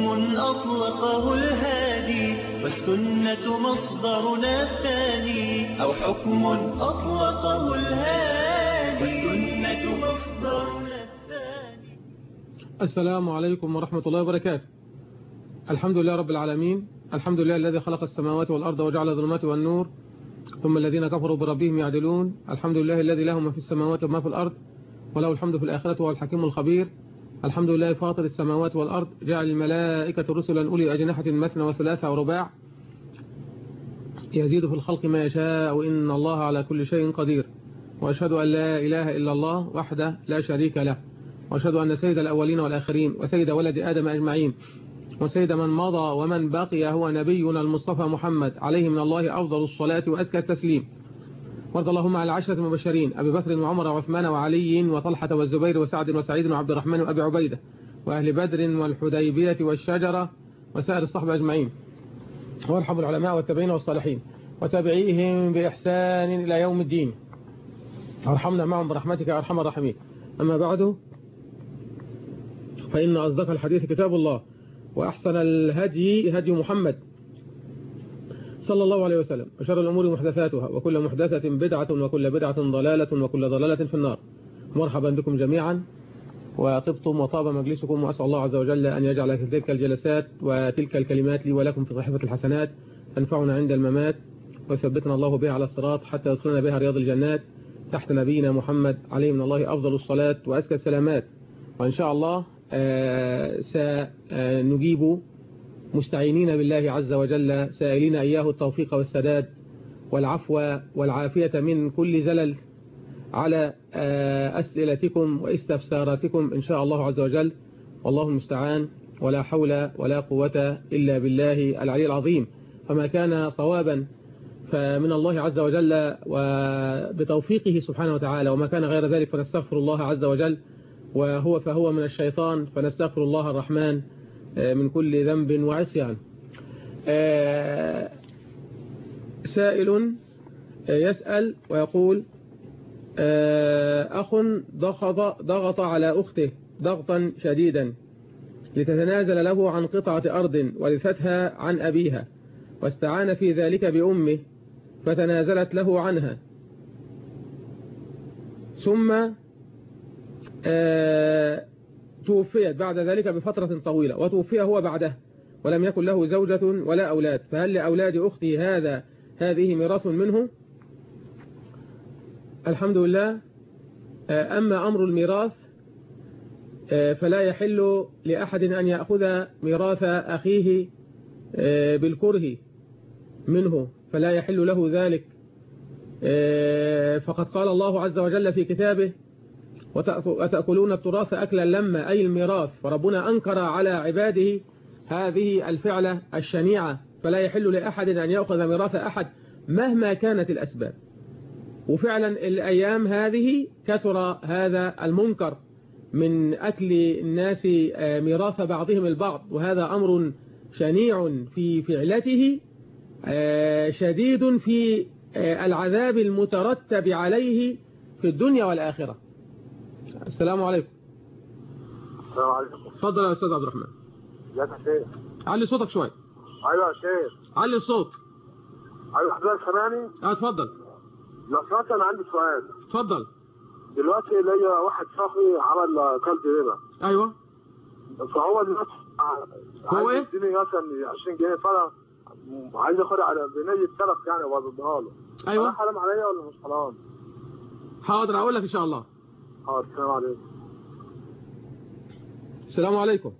أطلقه الهادي والسنة مصدرنا الثاني أو حكم أطلقه الهادي والسنة مصدرنا الثاني السلام عليكم ورحمة الله وبركاته الحمد لله رب العالمين الحمد لله الذي خلق السماوات والأرض وجعل الظلمات والنور ثم الذين كفروا بربهم يعدلون الحمد لله الذي له ما في السماوات وما في الأرض وله الحمد في الآخرة وهو الحكيم الخبير الحمد لله فاطر السماوات والأرض جعل الملائكة رسلا أولي أجنحة مثنى وثلاثة ورباع يزيد في الخلق ما يشاء وإن الله على كل شيء قدير وأشهد أن لا إله إلا الله وحده لا شريك له وأشهد أن سيد الأولين والآخرين وسيد ولد آدم أجمعين وسيد من مضى ومن بقي هو نبينا المصطفى محمد عليه من الله أفضل الصلاة وأزكى التسليم وارض اللهم على العشرة المبشرين أبي بكر وعمر وعثمان وعلي وطلحة والزبير وسعد وسعيد وعبد الرحمن وأبي عبيدة وأهل بدر والحديبية والشجرة وسائر الصحبة أجمعين وارحم العلماء والتابعين والصالحين وتابعيهم بإحسان إلى يوم الدين وارحمنا معهم برحمتك يا أرحم الراحمين أما بعد فإن أصدق الحديث كتاب الله وأحسن الهدي هدي محمد صلى الله عليه وسلم وشر الأمور محدثاتها وكل محدثة بدعة وكل بدعة ضلالة وكل ضلالة في النار مرحبا بكم جميعا وطبتم وطاب مجلسكم وأسأل الله عز وجل أن يجعل تلك الجلسات وتلك الكلمات لي ولكم في صحيفة الحسنات تنفعنا عند الممات وثبتنا الله بها على الصراط حتى يدخلنا بها رياض الجنات تحت نبينا محمد عليه من الله أفضل الصلاة وأزكى السلامات وإن شاء الله سنجيب مستعينين بالله عز وجل سائلين إياه التوفيق والسداد والعفو والعافية من كل زلل على أسئلتكم واستفساراتكم إن شاء الله عز وجل والله المستعان ولا حول ولا قوة إلا بالله العلي العظيم فما كان صوابا فمن الله عز وجل وبتوفيقه سبحانه وتعالى وما كان غير ذلك فنستغفر الله عز وجل وهو فهو من الشيطان فنستغفر الله الرحمن من كل ذنب وعصيان سائل يسأل ويقول أخ ضغط, ضغط على أخته ضغطا شديدا لتتنازل له عن قطعة أرض ورثتها عن أبيها واستعان في ذلك بأمه فتنازلت له عنها ثم توفيت بعد ذلك بفترة طويلة وتوفي هو بعده ولم يكن له زوجة ولا أولاد فهل لأولاد أختي هذا هذه ميراث منه الحمد لله أما أمر الميراث فلا يحل لأحد أن يأخذ ميراث أخيه بالكره منه فلا يحل له ذلك فقد قال الله عز وجل في كتابه وتأكلون التراث أكلا لما أي الميراث فربنا أنكر على عباده هذه الفعلة الشنيعة فلا يحل لأحد أن يأخذ ميراث أحد مهما كانت الأسباب وفعلا الأيام هذه كثر هذا المنكر من أكل الناس ميراث بعضهم البعض وهذا أمر شنيع في فعلته شديد في العذاب المترتب عليه في الدنيا والآخرة السلام عليكم السلام عليكم اتفضل يا استاذ عبد الرحمن ازيك يا شيخ علي صوتك شويه ايوه يا شيخ علي الصوت ايوه حضرتك سامعني اه اتفضل لو سمحت انا عندي سؤال اتفضل دلوقتي ليا واحد صاحبي عمل قلب ربا ايوه فهو دلوقتي هو ايه؟ يديني مثلا 20 جنيه فانا عايز اخدها على بنية سلف يعني وبردها له ايوه أنا حرام عليا ولا مش حرام؟ حاضر اقول لك ان شاء الله اه السلام عليكم السلام عليكم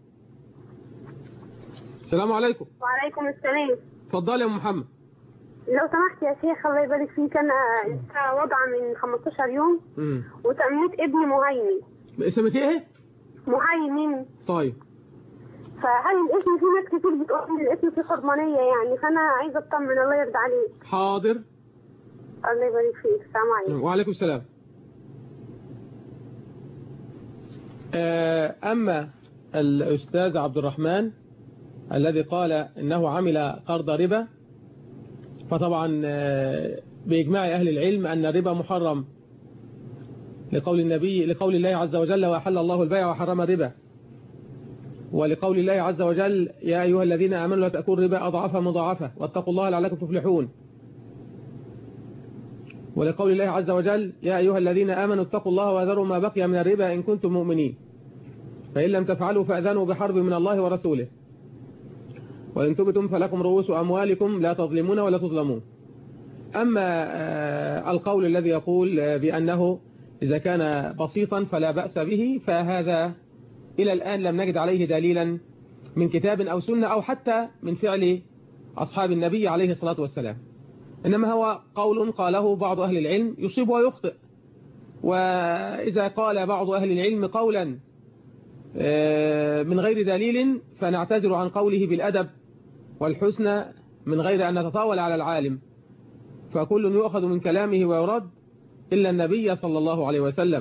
السلام عليكم وعليكم السلام اتفضل يا ام محمد لو سمحت يا شيخ الله يبارك فيك انا لسه وضعه من 15 يوم امم وتأميت ابني مهيمن اسمك ايه مهيمن طيب فهل الاسم في ناس كتير بتقول ان الاسم فيه حرمانية يعني فانا عايزة اطمن الله يرضى عليك حاضر الله يبارك فيك السلام عليكم وعليكم السلام آه، أما الأستاذ عبد الرحمن الذي قال إنه عمل قرض ربا فطبعا آه، بإجماع أهل العلم أن الربا محرم لقول النبي لقول الله عز وجل وأحل الله البيع وحرم الربا ولقول الله عز وجل يا أيها الذين آمنوا لا تأكلوا الربا أضعافا مضاعفة واتقوا الله لعلكم تفلحون ولقول الله عز وجل يا أيها الذين آمنوا اتقوا الله وذروا ما بقي من الربا إن كنتم مؤمنين فإن لم تفعلوا فأذنوا بحرب من الله ورسوله وإن تبتم فلكم رؤوس أموالكم لا تظلمون ولا تظلمون أما آه، القول الذي يقول آه، بأنه إذا كان بسيطا فلا بأس به فهذا إلى الآن لم نجد عليه دليلا من كتاب أو سنة أو حتى من فعل أصحاب النبي عليه الصلاة والسلام إنما هو قول قاله بعض أهل العلم يصيب ويخطئ وإذا قال بعض أهل العلم قولا آه، من غير دليل فنعتذر عن قوله بالأدب والحسنى من غير أن نتطاول على العالم فكل يؤخذ من كلامه ويرد إلا النبي صلى الله عليه وسلم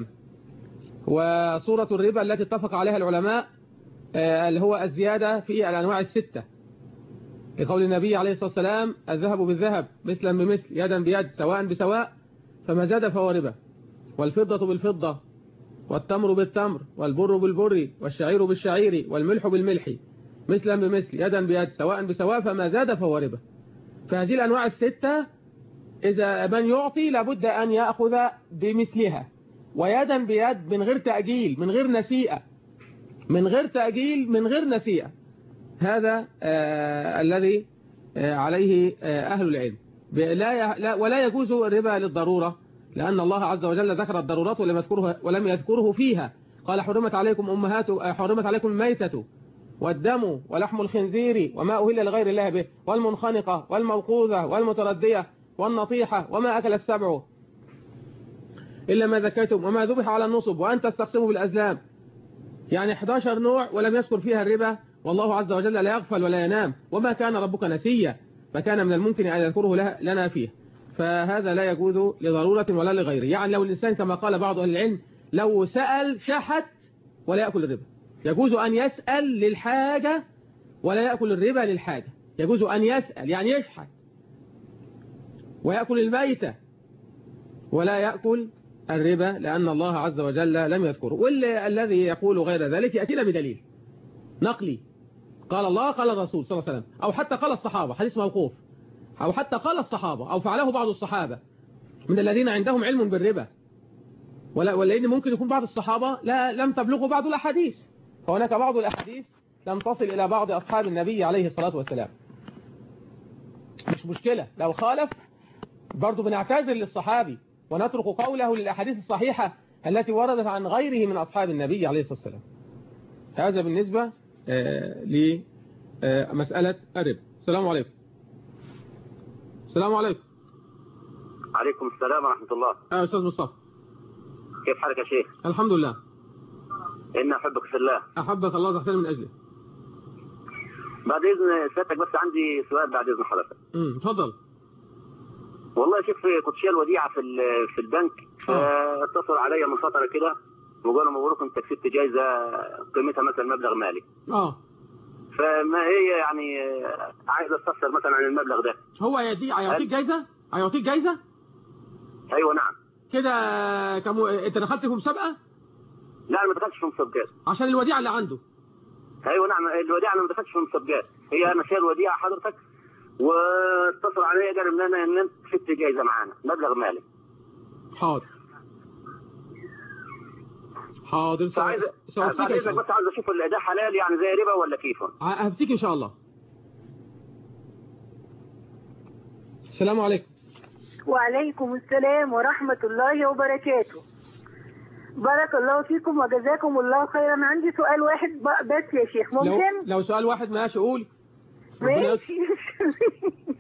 وصورة الربا التي اتفق عليها العلماء آه، اللي هو الزيادة في الأنواع الستة لقول النبي عليه الصلاة والسلام الذهب بالذهب مثلا بمثل يدا بيد سواء بسواء فما زاد فهو ربا والفضة بالفضة والتمر بالتمر والبر بالبر والشعير بالشعير والملح بالملح مثلا بمثل يدا بيد سواء بسواء فما زاد فهو ربا فهذه الأنواع الستة إذا من يعطي لابد أن يأخذ بمثلها ويدا بيد من غير تأجيل من غير نسيئة من غير تأجيل من غير نسيئة هذا آه الذي آه عليه آه أهل العلم ب- لا ي- لا ولا يجوز الربا للضرورة لأن الله عز وجل ذكر الضرورات ولم يذكره ولم يذكره فيها قال حرمت عليكم أمهات آه، حرمت عليكم الميتة والدم ولحم الخنزير وما أهل لغير الله به والمنخنقة والموقوذة والمتردية والنطيحة وما أكل السبع إلا ما ذكيتم وما ذبح على النصب وأن تستقسموا بالأزلام يعني 11 نوع ولم يذكر فيها الربا والله عز وجل لا يغفل ولا ينام وما كان ربك نسيا فكان من الممكن أن يذكره له- لنا فيه فهذا لا يجوز لضرورة ولا لغيره يعني لو الإنسان كما قال بعض أهل العلم لو سأل شحت ولا يأكل الربا يجوز أن يسأل للحاجة ولا يأكل الربا للحاجة يجوز أن يسأل يعني يشحت ويأكل الميتة ولا يأكل الربا لأن الله عز وجل لم يذكره والذي يقول غير ذلك يأتينا بدليل نقلي قال الله قال الرسول صلى الله عليه وسلم أو حتى قال الصحابة حديث موقوف أو حتى قال الصحابة أو فعله بعض الصحابة من الذين عندهم علم بالربا ولا ولأن ممكن يكون بعض الصحابة لا لم تبلغه بعض الأحاديث فهناك بعض الأحاديث لم تصل إلى بعض أصحاب النبي عليه الصلاة والسلام مش مشكلة لو خالف برضو بنعتذر للصحابي ونترك قوله للأحاديث الصحيحة التي وردت عن غيره من أصحاب النبي عليه الصلاة والسلام هذا بالنسبة آه، لمسألة الربا السلام عليكم السلام عليكم عليكم السلام ورحمة الله آه أستاذ مصطفى كيف حالك يا شيخ الحمد لله إن أحبك في الله أحبك الله تحترم من أجله بعد إذن سيادتك بس عندي سؤال بعد إذن حضرتك امم اتفضل والله شوف كنت شايل وديعة في ال- في البنك آه. اتصل عليا من فترة كده وقالوا مبروك أنت كسبت جايزة قيمتها مثلا مبلغ مالي اه فما هي يعني آه، عايز استفسر مثلا عن المبلغ ده هو يدي هيعطيك جايزة هيعطيك جايزة أيوه نعم كده كمو... انت دخلت في مسابقة لا أنا ما دخلتش في مسابقات عشان الوديعة اللي عنده ايوه نعم الوديعه انا ما دخلتش في مسابقات هي انا شايل وديعه حضرتك واتصل عليا قال ان انا ان انت كسبت جايزه معانا مبلغ مالي حاضر حاضر فعايز سأفتيك بعد إن اذنك شاء الله بس عايز اشوف ده حلال يعني زي ربا ولا كيف هفتيك إن شاء الله السلام عليكم وعليكم السلام ورحمة الله وبركاته بارك الله فيكم وجزاكم الله خيرا عندي سؤال واحد ب- بس يا شيخ لو, ممكن لو سؤال واحد ماشي قول ربنا يستر. ماشي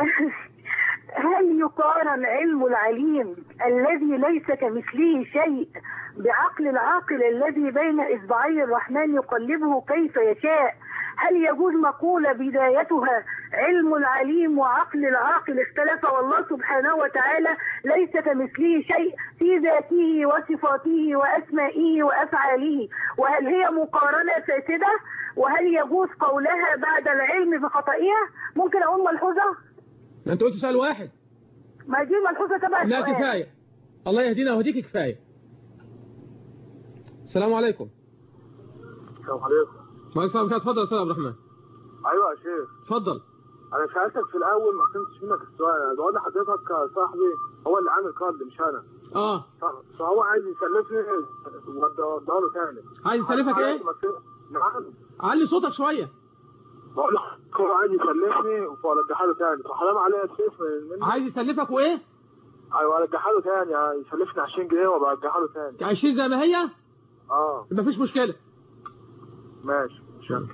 هل يقارن علم العليم الذي ليس كمثله شيء بعقل العاقل الذي بين إصبعي الرحمن يقلبه كيف يشاء هل يجوز مقولة بدايتها علم العليم وعقل العاقل اختلف والله سبحانه وتعالى ليس كمثله شيء في ذاته وصفاته وأسمائه وأفعاله وهل هي مقارنة فاسدة وهل يجوز قولها بعد العلم بخطئها ممكن أقول ملحوظة ما انت قلت سؤال واحد ما دي ملحوظة تبع لا السؤال. كفاية الله يهدينا ويهديك كفاية السلام عليكم السلام عليكم وعليكم السلام اتفضل يا استاذ عبد الرحمن ايوه يا شيخ اتفضل انا سالتك في الاول ما فهمتش منك السؤال انا بقول لحضرتك صاحبي هو اللي عامل كارد مش انا اه ف- فهو عايز يسلفني واديها له تاني عايز يسلفك ايه نعم علي صوتك شويه بقول له هو عايز يسلفني فارجعها له تاني فحرام عليا السيف مني عايز يسلفك وايه ايوه ارجعها له تاني يعني يسلفني 20 جنيه وبرجعها له تاني 20 زي ما هي اه مفيش مشكله ماشي شكرا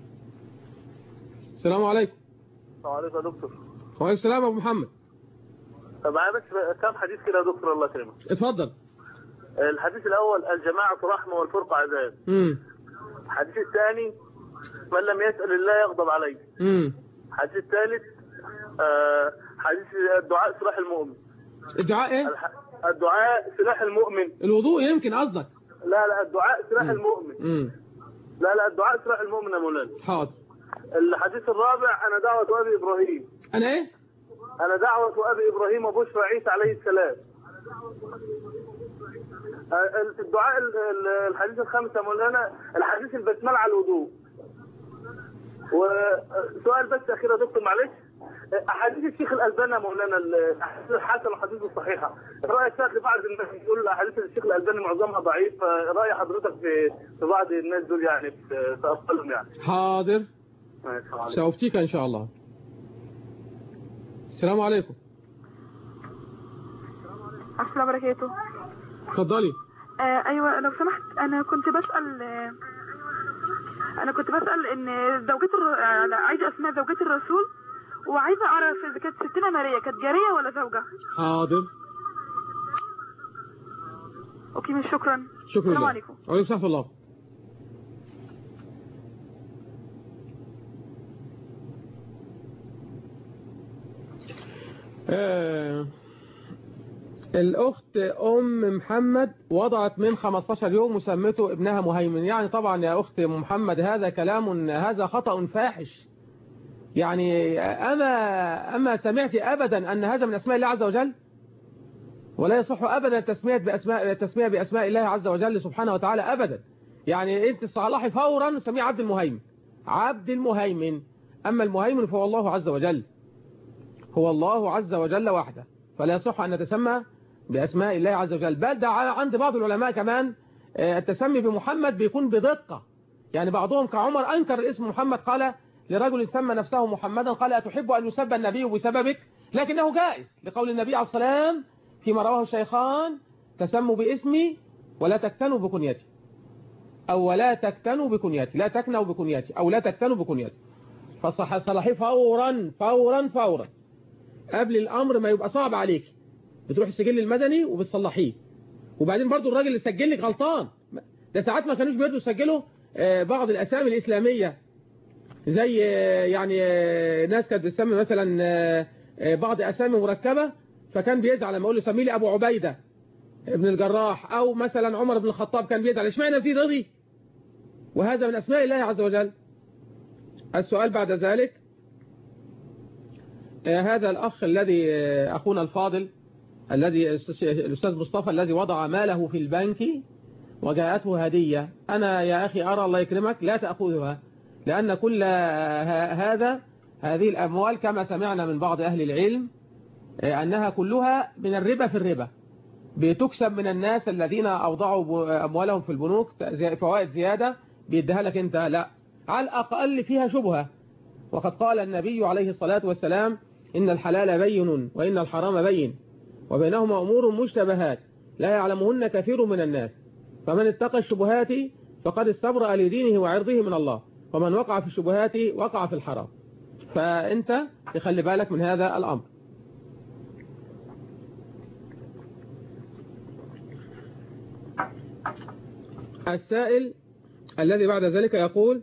السلام عليكم السلام عليكم يا دكتور وعليكم السلام يا ابو محمد طب معايا بس كم حديث كده يا دكتور الله يكرمك اتفضل الحديث الاول الجماعه رحمه والفرقه عذاب امم الحديث الثاني من لم يسال الله يغضب عليه امم الحديث الثالث آه حديث الدعاء سلاح المؤمن الدعاء ايه الح- الدعاء سلاح المؤمن الوضوء يمكن قصدك لا لا الدعاء سلاح مم. المؤمن امم لا لا الدعاء سلاح المؤمن يا مولانا حاضر الحديث الرابع انا دعوه ابي ابراهيم انا ايه انا دعوه ابي ابراهيم وبشرى عيسى عليه السلام آه، الدعاء ال- ال- الحديث الخامس يا مولانا الحديث البسمله على الوضوء وسؤال بس اخير يا دكتور معلش احاديث الشيخ الالباني يا مولانا الاحاديث الحسنه والاحاديث الصحيحه راي الشيخ بعض الناس يقول احاديث الشيخ الالباني معظمها ضعيف راي حضرتك في في بعض الناس دول يعني في في افضلهم يعني حاضر ماشي، السلام عليكم. سأفتيك ان شاء الله السلام عليكم السلام عليكم اتفضلي آه ايوه لو سمحت انا كنت بسال آه انا كنت بسال ان زوجة الر... آه عايزه اسماء زوجة الرسول وعايزه اعرف اذا كانت ستنا ماريا كانت جاريه ولا زوجه حاضر اوكي مش شكرا شكرا السلام لله. عليكم وعليكم السلام ورحمة الله آه، الأخت أم محمد وضعت من 15 يوم وسمته ابنها مهيمن يعني طبعا يا أخت محمد هذا كلام هذا خطأ فاحش يعني أما أما سمعت أبدا أن هذا من أسماء الله عز وجل ولا يصح أبدا التسمية بأسماء التسمية بأسماء الله عز وجل سبحانه وتعالى أبدا يعني أنت صلاحي فورا سميه عبد المهيمن عبد المهيمن أما المهيمن فهو الله عز وجل هو الله عز وجل وحده فلا يصح أن نتسمى بأسماء الله عز وجل بل ده عند بعض العلماء كمان آه، التسمي بمحمد بيكون بدقة يعني بعضهم كعمر أنكر الاسم محمد قال لرجل سمى نفسه محمدا قال أتحب أن يسب النبي بسببك لكنه جائز لقول النبي عليه السلام فيما رواه الشيخان تسموا باسمي ولا تكتنوا بكنيتي أو ولا تكتنوا بكنيتي لا تكنوا بكنيتي أو لا تكتنوا بكنيتي فصح صلاحي فورا فورا فورا قبل الأمر ما يبقى صعب عليك بتروح السجل المدني وبتصلحيه وبعدين برضو الراجل اللي سجل لك غلطان ده ساعات ما كانوش بيرضوا يسجلوا آه، بعض الأسامي الإسلامية زي آه، يعني آه، ناس كانت بتسمي مثلا آه، آه، بعض أسامي مركبة فكان بيزعل لما اقول له سمي لي أبو عبيدة ابن الجراح أو مثلا عمر بن الخطاب كان بيزعل اشمعنى في رضي وهذا من أسماء الله عز وجل السؤال بعد ذلك آه، هذا الأخ الذي آه، أخونا الفاضل الذي الأستاذ مصطفى الذي وضع ماله في البنك وجاءته هدية أنا يا أخي أرى الله يكرمك لا تأخذها لأن كل ه- هذا هذه الأموال كما سمعنا من بعض أهل العلم آه، أنها كلها من الربا في الربا بتكسب من الناس الذين أوضعوا ب- أموالهم في البنوك زي- فوائد زيادة بيديها لك أنت لا على الأقل فيها شبهة وقد قال النبي عليه الصلاة والسلام إن الحلال بين وإن الحرام بين وبينهما أمور مشتبهات لا يعلمهن كثير من الناس فمن اتقى الشبهات فقد استبرأ لدينه وعرضه من الله ومن وقع في الشبهات وقع في الحرام فأنت تخلي بالك من هذا الأمر السائل الذي بعد ذلك يقول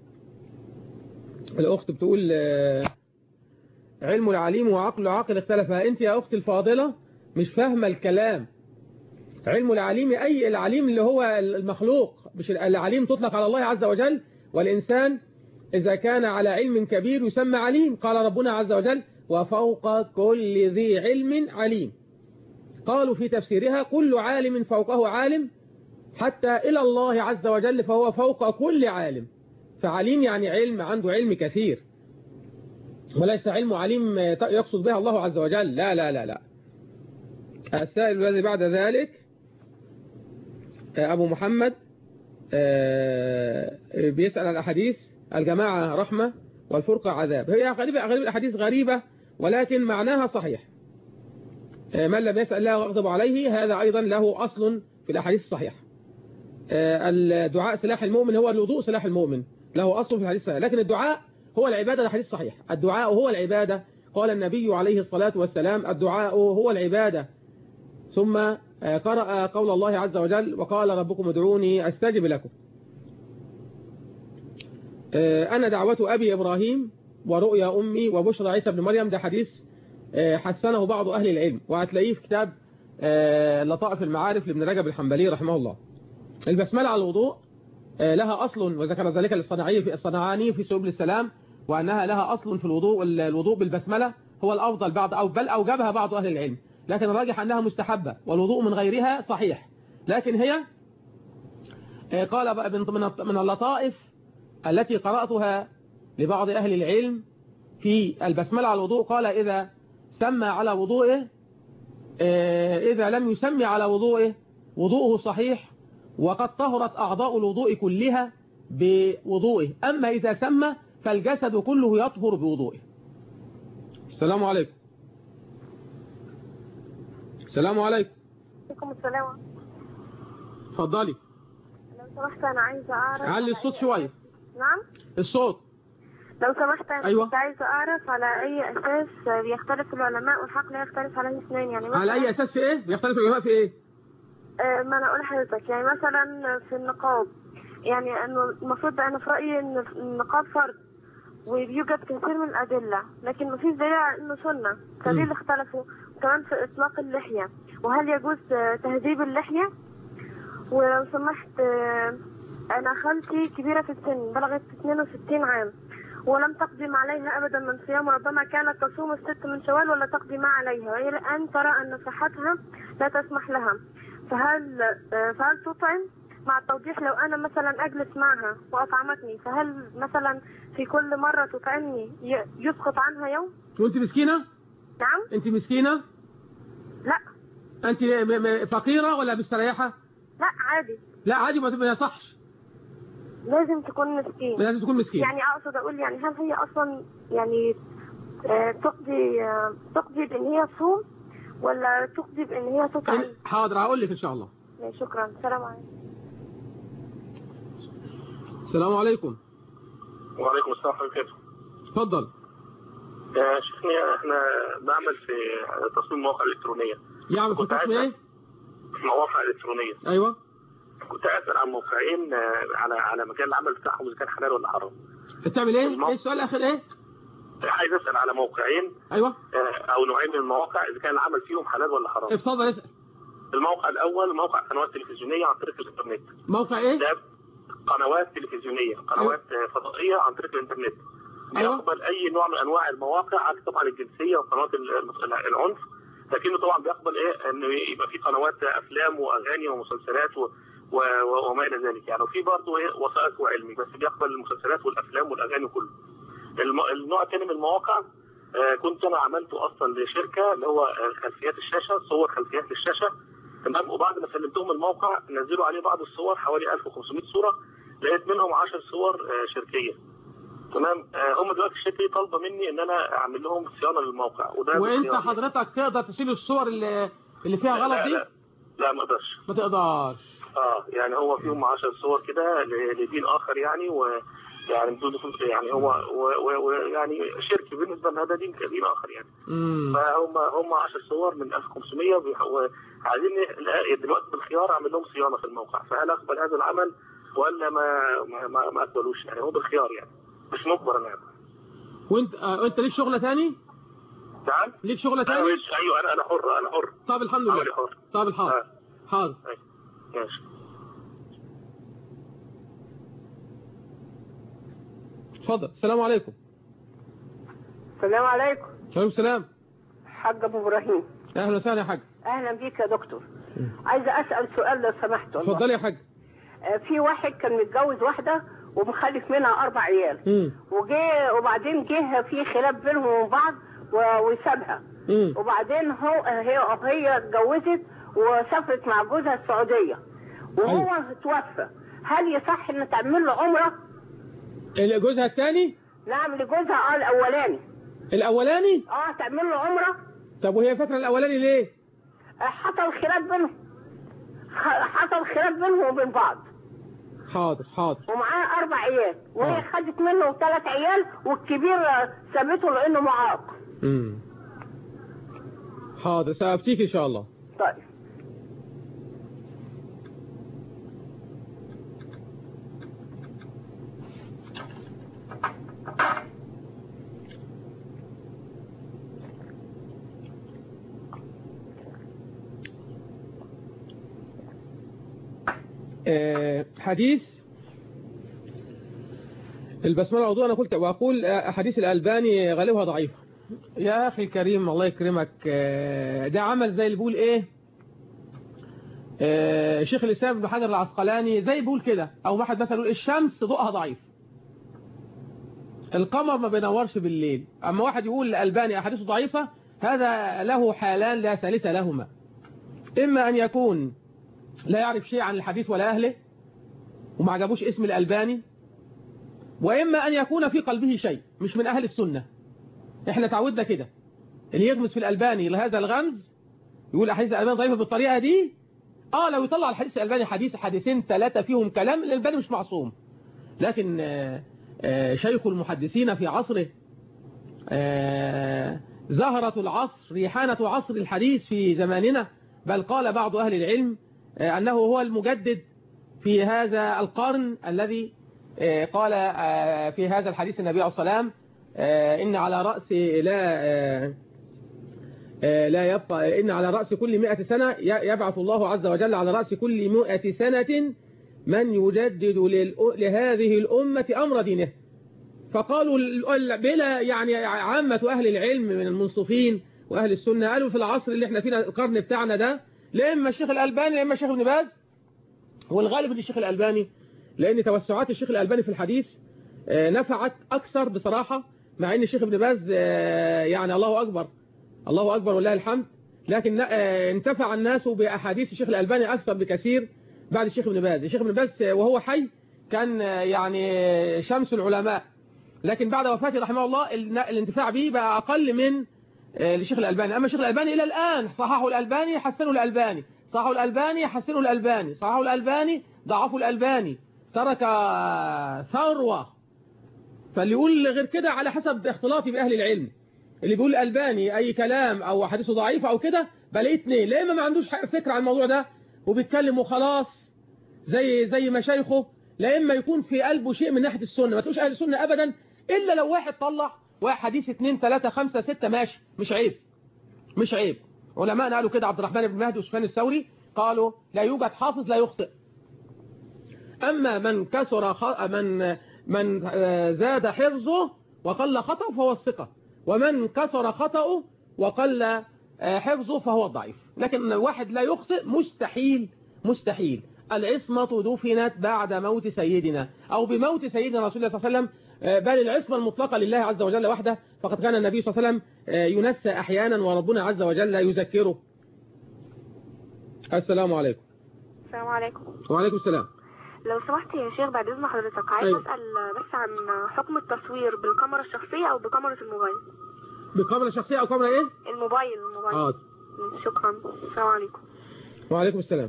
الأخت بتقول آه، علم العليم وعقل العاقل اختلفا أنت يا أختي الفاضلة مش فاهمة الكلام علم العليم أي العليم اللي هو المخلوق مش العليم تطلق على الله عز وجل والإنسان إذا كان على علم كبير يسمى عليم قال ربنا عز وجل وفوق كل ذي علم عليم قالوا في تفسيرها كل عالم فوقه عالم حتى إلى الله عز وجل فهو فوق كل عالم فعليم يعني علم عنده علم كثير وليس علم عليم يقصد بها الله عز وجل لا لا لا لا السائل الذي بعد ذلك أبو محمد بيسأل عن الأحاديث الجماعة رحمة والفرقة عذاب هي غريبة غريبة الأحاديث غريبة ولكن معناها صحيح من لم يسأل الله ويغضب عليه هذا أيضا له أصل في الأحاديث الصحيحة الدعاء سلاح المؤمن هو الوضوء سلاح المؤمن له أصل في الحديث الصحيح لكن الدعاء هو العبادة الحديث صحيح الدعاء هو العبادة قال النبي عليه الصلاة والسلام الدعاء هو العبادة ثم قرأ قول الله عز وجل وقال ربكم ادعوني أستجب لكم أنا دعوة أبي إبراهيم ورؤيا أمي وبشرى عيسى بن مريم ده حديث حسنه بعض أهل العلم وهتلاقيه في كتاب لطائف المعارف لابن رجب الحنبلي رحمه الله البسملة على الوضوء لها أصل وذكر ذلك الصناعي في الصنعاني في سبل السلام وأنها لها أصل في الوضوء الوضوء بالبسملة هو الأفضل بعض أو بل أوجبها بعض أهل العلم لكن الراجح أنها مستحبة والوضوء من غيرها صحيح لكن هي قال من اللطائف التي قرأتها لبعض أهل العلم في البسملة على الوضوء قال إذا سمى على وضوئه إذا لم يسمي على وضوئه وضوءه صحيح وقد طهرت أعضاء الوضوء كلها بوضوئه أما إذا سمى فالجسد كله يطهر بوضوئه السلام عليكم السلام عليكم عليكم السلام اتفضلي لو سمحت أنا عايزة أعرف علي الصوت شوية نعم الصوت لو سمحت أنا أيوة. كنت عايزة أعرف على أي أساس بيختلف العلماء والحق لا يختلف عليه اثنين يعني مثلا على أي أساس في إيه بيختلف العلماء في إيه آه، ما أنا أقول لحضرتك يعني مثلا في النقاب يعني إنه المفروض أنا في رأيي إن النقاب فرض وبيوجد كثير من الأدلة لكن مفيش دليل على إنه سنة فليه اللي اختلفوا وكمان في إطلاق اللحية وهل يجوز آه، تهذيب اللحية ولو سمحت آه، أنا خالتي كبيرة في السن بلغت 62 عام ولم تقدم عليها أبدا من صيام وربما كانت تصوم الست من شوال ولا تقدم عليها وهي الآن ترى أن صحتها لا تسمح لها فهل آه، فهل تطعم مع التوضيح لو أنا مثلا أجلس معها وأطعمتني فهل مثلا في كل مرة تطعمني ي- يسقط عنها يوم؟ وأنت مسكينة نعم؟ أنت مسكينة لا أنت م- م- فقيرة ولا مستريحة لا عادي لا عادي ما ما يصحش لازم تكون مسكين لازم تكون مسكين يعني أقصد أقول يعني هل هي أصلا يعني آه، تقضي آه، تقضي بإن هي تصوم ولا تقضي بإن هي تطعم؟ حاضر هقول لك إن شاء الله شكرا سلام عليكم السلام عليكم وعليكم السلام ورحمة الله وبركاته. اتفضل يا شيخنا احنا بعمل في تصميم مواقع إلكترونية. يعمل في كنت عايز تصميم ايه مواقع إلكترونية. ايوه كنت أسأل عن موقعين آه، على على مجال العمل بتاعهم إذا كان حلال ولا حرام. بتعمل ايه الموقع. ايه السؤال الاخير ايه عايز أسأل على موقعين ايوه آه، أو نوعين من المواقع إذا كان العمل فيهم حلال ولا حرام. اتفضل اسال الموقع الأول موقع قنوات تلفزيونية عن طريق الإنترنت. موقع ايه ده قنوات تلفزيونية، قنوات آه، فضائية عن طريق الإنترنت. أيوة. بيقبل أي نوع من أنواع المواقع عكس طبعا الجنسية وقنوات ال- العنف لكنه طبعا بيقبل ايه انه يبقى في قنوات افلام واغاني ومسلسلات و... و... و- وما الى ذلك يعني وفي برضه ايه وثائق وعلمي بس بيقبل المسلسلات والافلام والاغاني كله. الم... النوع الثاني من المواقع آه كنت انا عملته اصلا لشركه اللي هو آه، خلفيات الشاشه صور خلفيات الشاشه تمام وبعد ما سلمتهم الموقع نزلوا عليه بعض الصور حوالي 1500 صوره لقيت منهم 10 صور آه، شركيه تمام آه، هم دلوقتي الشركه دي طالبه مني ان انا اعمل لهم صيانه للموقع وده وانت بصيانة. حضرتك تقدر تشيل الصور اللي اللي فيها غلط لا دي لا, لا ما اقدرش ما تقدرش اه يعني هو فيهم 10 صور كده ل- لدين اخر يعني و يعني بدون يعني هو و- و- ويعني شركه بالنسبه لنا ده دين دين اخر يعني امم فهم هم 10 صور من 1500 وبيح- وعايزين ن- دلوقتي بالخيار اعمل لهم صيانه في الموقع فهل اقبل هذا العمل ولا ما ما, ما, ما اقبلوش يعني هو بالخيار يعني مش مجبر انا وانت آه انت ليك شغله تاني نعم ليك شغله أنا تاني مش- ايوه انا انا حر انا حر طب الحمد عملي لله حر طب الحاضر آه. حاضر ماشي اتفضل السلام عليكم السلام عليكم عليكم السلام حاج ابو ابراهيم اهلا وسهلا يا حاج اهلا بيك يا دكتور عايزه اسال سؤال لو سمحت والله اتفضلي يا حاج آه، في واحد كان متجوز واحده ومخلف منها اربع عيال مم. وجه وبعدين جه في خلاف بينهم وبين بعض و- وسابها مم. وبعدين هو هي هي اتجوزت وسافرت مع جوزها السعوديه وهو توفى هل يصح ان تعمل له عمره؟ ال- جوزها الثاني نعم لجوزها اه الاولاني الاولاني اه تعمل له عمره طب وهي فاكره الاولاني ليه آه، حصل خلاف بينهم ح- حصل خلاف بينهم وبين بعض حاضر حاضر ومعاه اربع عيال وهي آه. خدت منه ثلاث عيال والكبير آه، سابته لانه معاق مم. حاضر سأفتيك ان شاء الله طيب آه، حديث البسملة الوضوء أنا قلت وأقول آه، أحاديث الألباني غالبها ضعيفة يا أخي الكريم الله يكرمك آه، ده عمل زي اللي بيقول إيه آه، شيخ الإسلام ابن حجر العسقلاني زي بيقول كده أو واحد مثلا يقول الشمس ضوءها ضعيف القمر ما بينورش بالليل أما واحد يقول الألباني أحاديثه ضعيفة هذا له حالان لا ثالث لهما إما أن يكون لا يعرف شيء عن الحديث ولا أهله وما عجبوش اسم الألباني وإما أن يكون في قلبه شيء مش من أهل السنة إحنا تعودنا كده اللي يغمس في الألباني لهذا الغمز يقول أحاديث الألباني ضعيفة بالطريقة دي آه لو يطلع الحديث الألباني حديث حديثين ثلاثة فيهم كلام الألباني مش معصوم لكن آه، آه، شيخ المحدثين في عصره آه، زهرة العصر ريحانة عصر الحديث في زماننا بل قال بعض أهل العلم آه، أنه هو المجدد في هذا القرن الذي آه، قال آه، في هذا الحديث النبي عليه الصلاة والسلام آه، إن على رأس لا آه، آه، لا يبقى إن على رأس كل مئة سنة ي- يبعث الله عز وجل على رأس كل مئة سنة من يجدد للأ- لهذه الأمة أمر دينه فقالوا ال- ال- بلا يعني عامة أهل العلم من المنصفين وأهل السنة قالوا في العصر اللي احنا فينا القرن بتاعنا ده لا إما الشيخ الألباني لا إما الشيخ ابن باز والغالب ان الشيخ الألباني لأن توسعات الشيخ الألباني في الحديث آه، نفعت أكثر بصراحة مع أن الشيخ ابن باز آه، يعني الله أكبر الله أكبر والله الحمد لكن آه، انتفع الناس بأحاديث الشيخ الألباني أكثر بكثير بعد الشيخ ابن باز الشيخ ابن باز آه، وهو حي كان آه، يعني آه، شمس العلماء لكن بعد وفاته رحمه الله ال- الانتفاع به بقى أقل من آه، الشيخ الألباني أما الشيخ الألباني إلى الآن صححه الألباني حسنه الألباني صححه الألباني حسنه الألباني صححه الألباني ضعفه الألباني ترك آه، ثروة فاللي يقول غير كده على حسب اختلاطي بأهل العلم اللي بيقول الألباني أي كلام أو حديثه ضعيف أو كده بلاقيه اتنين لا إما ما عندوش حق- فكرة عن الموضوع ده وبيتكلم وخلاص زي زي مشايخه لا إما يكون في قلبه شيء من ناحية السنة ما تقولش أهل السنة أبدا إلا لو واحد طلع واحد حديث اتنين تلاتة خمسة ستة ماشي مش عيب مش عيب علماء قالوا كده عبد الرحمن بن مهدي وسفيان الثوري قالوا لا يوجد حافظ لا يخطئ أما من كسر خ... من من آه، زاد حفظه وقل خطأه فهو الثقة ومن كسر خطأه وقل آه، حفظه فهو الضعيف لكن واحد لا يخطئ مستحيل مستحيل العصمة دفنت بعد موت سيدنا أو بموت سيدنا رسول الله صلى الله عليه وسلم آه، بل العصمة المطلقة لله عز وجل وحده فقد كان النبي صلى الله عليه وسلم آه، ينسى أحيانا وربنا عز وجل يذكره السلام عليكم السلام عليكم وعليكم السلام لو سمحت يا شيخ بعد اذن حضرتك عايز أيوة. اسال بس عن حكم التصوير بالكاميرا الشخصيه او بكاميرا الموبايل بكاميرا شخصية أو كاميرا إيه؟ الموبايل الموبايل آه. شكرا السلام عليكم وعليكم السلام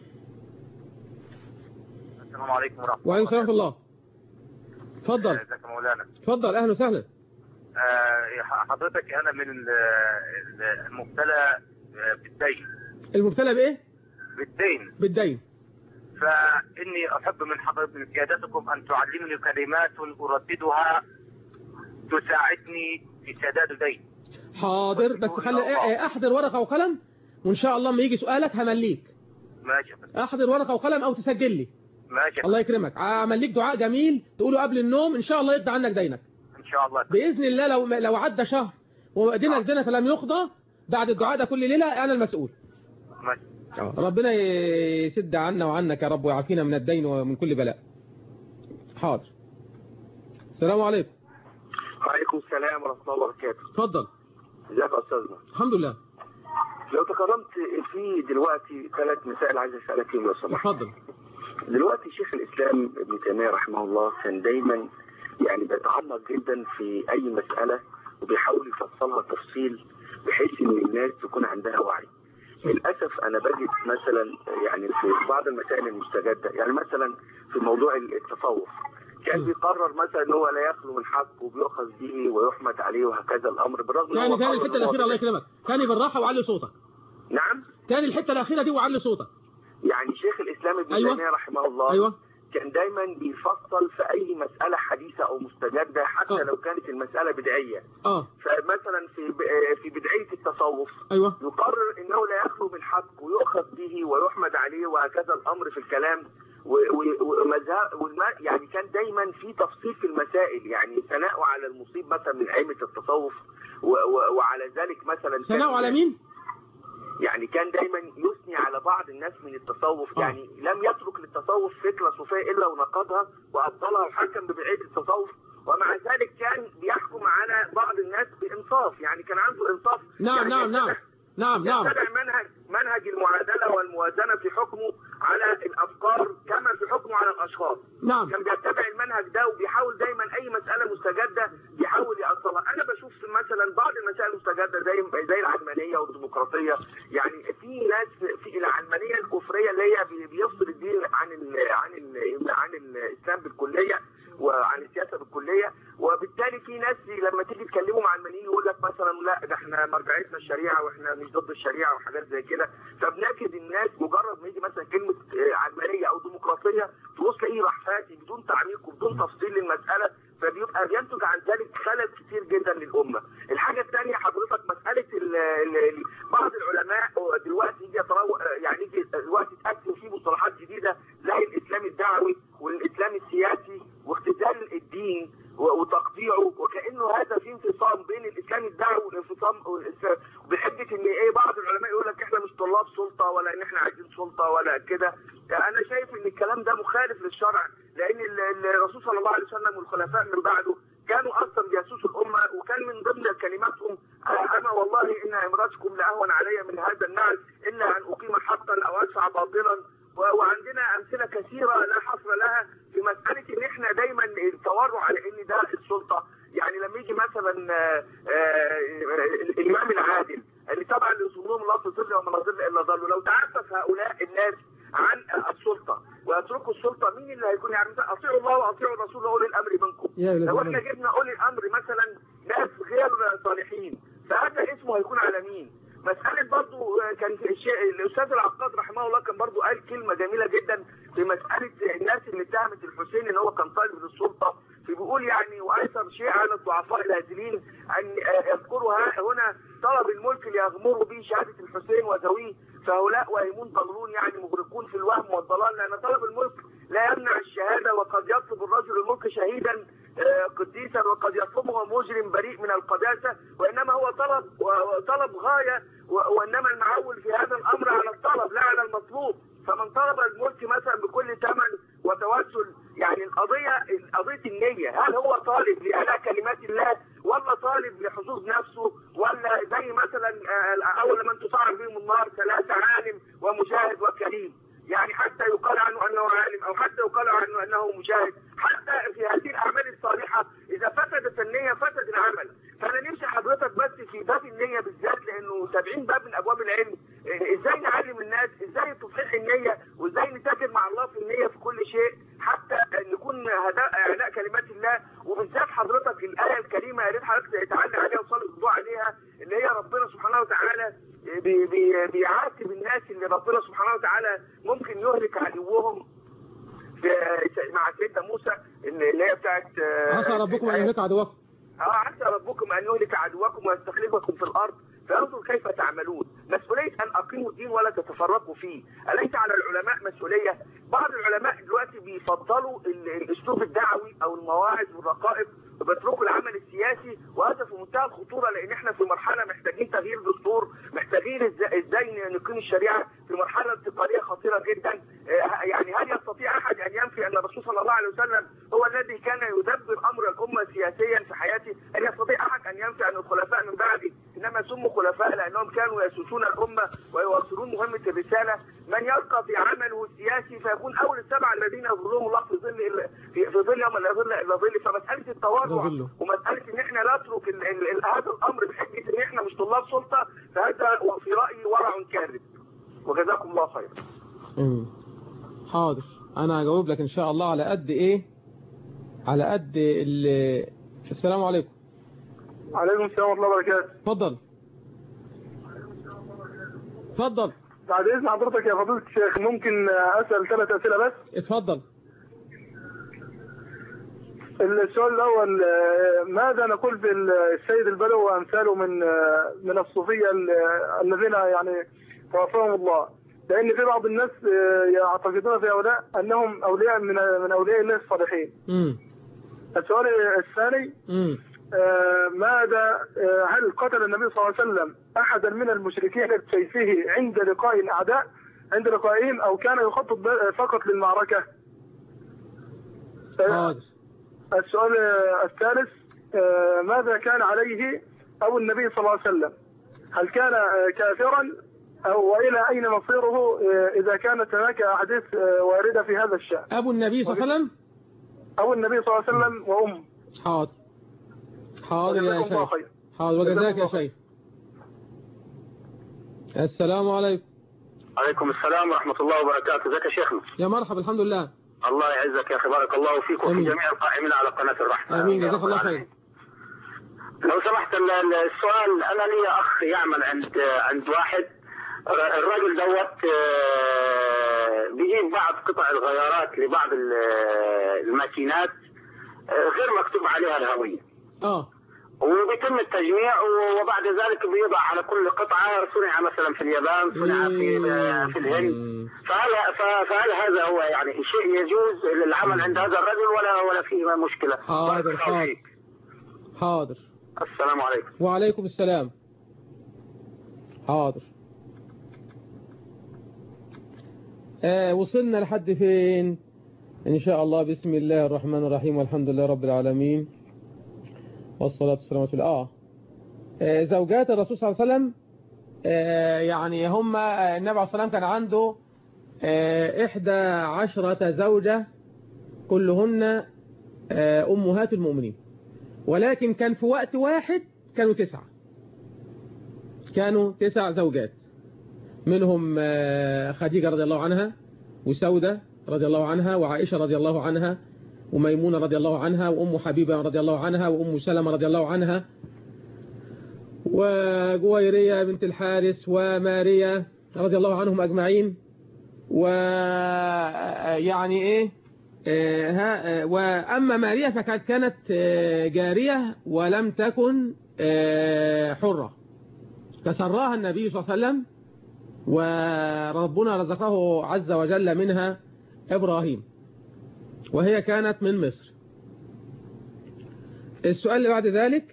السلام عليكم ورحمة وعليكم السلام ورحمة الله اتفضل ازيك يا مولانا اتفضل أهلا وسهلا آه، حضرتك أنا من ال- ال- المبتلى آه، بالدين المبتلى بإيه؟ بالدين بالدين فإني أحب من حضرتك من سيادتكم أن تعلمني كلمات أرددها تساعدني في سداد دين حاضر بس خلي إيه- أحضر ورقة وقلم وإن شاء الله لما يجي سؤالك همليك ماشي أحضر ورقة وقلم أو تسجل لي ماشي الله يكرمك أعمل لك دعاء جميل تقوله قبل النوم إن شاء الله يقضي عنك دينك إن شاء الله بإذن الله لو لو عدى شهر ودينك دينك لم يقضى بعد الدعاء ده كل ليلة أنا المسؤول ماشي آه، ربنا يسد عنا وعنك يا رب ويعافينا من الدين ومن كل بلاء حاضر السلام عليكم وعليكم السلام ورحمة الله وبركاته اتفضل ازيك يا أستاذنا الحمد لله لو تكرمت في دلوقتي ثلاث مسائل عايز أسألك فيهم لو سمحت اتفضل دلوقتي شيخ الإسلام ابن تيمية رحمه الله كان دايما يعني بيتعمق جدا في أي مسألة وبيحاول يفصلها تفصيل بحيث إن الناس تكون عندها وعي للأسف أنا بجد مثلا يعني في بعض المسائل المستجدة يعني مثلا في موضوع التصوف كان بيقرر مثلا ان هو لا يخلو من حق وبيؤخذ به ويحمد عليه وهكذا الامر بالرغم إن هو تاني تاني قرر الحته إن هو الاخيره الله يكرمك تاني بالراحه وعلي صوتك نعم تاني الحته الاخيره دي وعلي صوتك يعني شيخ الاسلام ابن أيوة. تيميه رحمه الله ايوه كان دايما بيفصل في اي مساله حديثه او مستجده حتى آه. لو كانت المساله بدعيه اه فمثلا في ب- في بدعيه التصوف ايوه يقرر انه لا يخلو من حق ويؤخذ به ويحمد عليه وهكذا الامر في الكلام و- و- ومذهب والم- يعني كان دايما في تفصيل في المسائل يعني ثناء على المصيب مثلا من ائمه التصوف و- و- وعلى ذلك مثلا ثناء كان- على مين يعني كان دايما يثني على بعض الناس من التصوف آه. يعني لم يترك للتصوف فكرة صوفية إلا ونقضها وأبطلها وحكم ببعيد التصوف ومع ذلك كان بيحكم على بعض الناس بإنصاف يعني كان عنده إنصاف نعم يعني نعم نعم يتبع- نعم نعم يتبع منهج منهج المعادلة والموازنة في حكمه على الأفكار كما في حكمه على الأشخاص نعم كان بيتبع المنهج ده وبيحاول دايما اي مساله مستجده يحاول يأصلها انا بشوف في مثلا بعض المسائل المستجده زي زي العلمانيه والديمقراطيه يعني في ناس في العلمانيه الكفريه اللي هي بي- بيفصل الدين عن ال عن ال عن الاسلام بالكليه وعن السياسه بالكليه وبالتالي في ناس لما تيجي تكلمهم علمانيين يقول لك مثلا لا ده احنا مرجعيتنا الشريعه واحنا مش ضد الشريعه وحاجات زي كده فبناكد الناس مجرد ما يجي مثلا كلمه آه، علمانيه او ديمقراطيه تبص تلاقيه راح فاتي بدون تعميق وبدون تفصيل للمساله فبيبقى بينتج عن ذلك خلل كتير جدا للامه. الحاجه الثانيه حضرتك مساله ال ال ال بعض العلماء دلوقتي يجي يترو يعني يجي دلوقتي تقسم فيه مصطلحات جديده زي الاسلام الدعوي والاسلام السياسي واختزال الدين و- وتقطيعه وكانه هذا في انفصام بين الاسلام الدعوي والانفصام والإس- بحجه ان ايه بعض العلماء يقول لك احنا مش طلاب سلطه ولا ان احنا عايزين سلطه ولا كده انا شايف ان الكلام ده مخالف للشرع لان ال- ال- الرسول صلى الله عليه وسلم والخلفاء من بعده كانوا اصلا جاسوس الامه وكان من ضمن كلماتهم آه، انا والله ان امراتكم لاهون علي من هذا النعل الا ان اقيم حقا او ادفع باطلا و- وعندنا امثله كثيره لا حصر لها في مساله ان احنا دايما التورع على ان ده السلطه يعني لما يجي مثلا آه، آه، الامام العادل اللي طبعا يصومون الله في ظل وما ظل الا ظل لو تعفف هؤلاء الناس عن السلطه ويتركوا السلطه مين اللي هيكون يعني مثلا اطيعوا الله واطيعوا الرسول واولي الامر منكم يا أولاد لو احنا الأمر. جبنا اولي الامر مثلا ناس غير صالحين فهذا اسمه هيكون على مين؟ مسألة برضو آه، كان في الشيء الأستاذ العقاد رحمه الله كان برضو قال كلمة جميلة جدا في مسألة الناس اللي اتهمت الحسين إن هو كان طالب للسلطة فبيقول يعني وأيسر شيء على الضعفاء الهازلين أن آه، يذكروا ها- هنا طلب الملك ليغمروا به شهادة الحسين وذويه فهؤلاء وهمون ضالون يعني مغرقون في الوهم والضلال لأن طلب الملك لا يمنع الشهادة وقد يطلب الرجل الملك شهيدا آه، قديسا وقد يطلبه مجرم بريء من القداسة وإنما هو طلب وطلب غاية و- وإنما المعول في هذا الأمر على الطلب لا على المطلوب فمن طلب الملك مثلا بكل ثمن وتوسل يعني القضية قضية النية هل هو طالب لأداء كلمات الله ولا طالب لحظوظ نفسه ولا زي مثلا آه، أول من تصعد بهم النار ثلاثة عالم ومجاهد وكريم يعني حتى يقال عنه انه عالم او حتى يقال عنه انه مجاهد حتى في هذه الاعمال الصالحه اذا فسدت النيه فسد العمل فانا نمشي حضرتك بس في باب النيه بالذات لانه 70 باب من ابواب العلم إيه، ازاي نعلم الناس ازاي تصحيح النيه وازاي نتاجر مع الله في النيه في كل شيء حتى نكون هداء اعلاء كلمات الله وبالذات حضرتك الايه الكريمه يا ريت حضرتك تعلق عليها وصلي الضوء عليها اللي هي ربنا سبحانه وتعالى بي بي بيعاتب الناس اللي ربنا سبحانه وتعالى ممكن يهلك عدوهم في مع سيدنا موسى اللي هي بتاعت آه، عسى ربكم أن يهلك عدوكم اه عسى ربكم ان يهلك عدوكم ويستخلفكم في الارض فانظر كيف تعملون مسؤوليه ان اقيموا الدين ولا تتفرقوا فيه اليس على العلماء مسؤوليه بعض العلماء دلوقتي بيفضلوا ال- الاسلوب الدعوي او المواعظ والرقائق وبيتركوا العمل السياسي وهذا في منتهى الخطوره لان احنا في مرحله محتاجين تغيير دستور محتاجين إز- ازاي نقيم الشريعه في مرحله انتقاليه خطيره جدا آه، يعني هل يستطيع احد ان ينفي ان الرسول صلى الله عليه وسلم هو الذي احد ان ينفي عن الخلفاء من بعدي انما سموا خلفاء لانهم كانوا يسوسون الامه ويواصلون مهمه الرساله من يلقى في عمله السياسي فيكون اول السبعه الذين يظلهم الله في ظل ال- في في ظل يوم لا ظل الا ظل فمساله التواضع ظله. ومساله ان احنا نترك ال- ال- ال- هذا الامر بحجه ان احنا مش طلاب سلطه فهذا في رايي ورع كاذب وجزاكم الله خيرا مم. حاضر انا هجاوب لك ان شاء الله على قد ايه على قد ال- السلام عليكم عليكم السلام ورحمه الله وبركاته اتفضل اتفضل بعد اذن حضرتك يا فضيله الشيخ ممكن اسال ثلاث اسئله بس اتفضل السؤال الاول آه، ماذا نقول في السيد البدوي وامثاله من آه، من الصوفيه ال- الذين يعني توفاهم الله لان في بعض الناس آه، يعتقدون في هؤلاء انهم اولياء من من اولياء الله الصالحين امم السؤال الثاني امم آه، ماذا آه، هل قتل النبي صلى الله عليه وسلم احدا من المشركين بسيفه عند لقاء الاعداء عند لقائهم او كان يخطط ب- فقط للمعركه حاضر السؤال آه، الثالث آه، ماذا كان عليه او النبي صلى الله عليه وسلم هل كان آه، كافرا او والى اين مصيره آه، اذا كانت هناك احاديث آه، وارده في هذا الشان ابو النبي صلى الله عليه وسلم او النبي صلى الله عليه وسلم وامه حاضر حاضر يا جزاكم الله شيخ خير. حاضر وجزاك جزاكم يا الله شيخ السلام عليكم عليكم السلام ورحمة الله وبركاته ازيك يا شيخنا يا مرحبا الحمد لله الله يعزك يا أخي بارك الله فيك وفي آمين. جميع القائمين على قناة الرحمة امين يا جزاك رب الله العالمين. خير لو سمحت ال- ال- السؤال أنا لي أخ يعمل عند عند واحد ر- الراجل دوت آه، بيجيب بعض قطع الغيارات لبعض ال- الماكينات آه، غير مكتوب عليها الهوية اه وبيتم التجميع وبعد ذلك بيضع على كل قطعة صنع مثلا في اليابان صنع في في الهند فهل ف- فهل هذا هو يعني شيء يجوز للعمل عند هذا الرجل ولا ولا فيه مشكلة؟ حاضر بارك الله حاضر فيك. حاضر السلام عليكم وعليكم السلام حاضر آه وصلنا لحد فين إن شاء الله بسم الله الرحمن الرحيم والحمد لله رب العالمين والصلاة والسلام على رسول الله آه زوجات الرسول صلى الله عليه وسلم آه يعني هم آه، النبي عليه الصلاة والسلام كان عنده آه إحدى عشرة زوجة كلهن آه أمهات المؤمنين ولكن كان في وقت واحد كانوا تسعة كانوا تسع زوجات منهم آه، خديجة رضي الله عنها وسودة رضي الله عنها وعائشة رضي الله عنها وميمونة رضي الله عنها وأم حبيبة رضي الله عنها وأم سلمة رضي الله عنها وجويرية بنت الحارس وماريا رضي الله عنهم أجمعين ويعني إيه آه، ها- آه، وأما ماريا فكانت كانت آه، جارية ولم تكن آه، حرة فسراها النبي صلى الله عليه وسلم وربنا رزقه عز وجل منها إبراهيم وهي كانت من مصر السؤال اللي بعد ذلك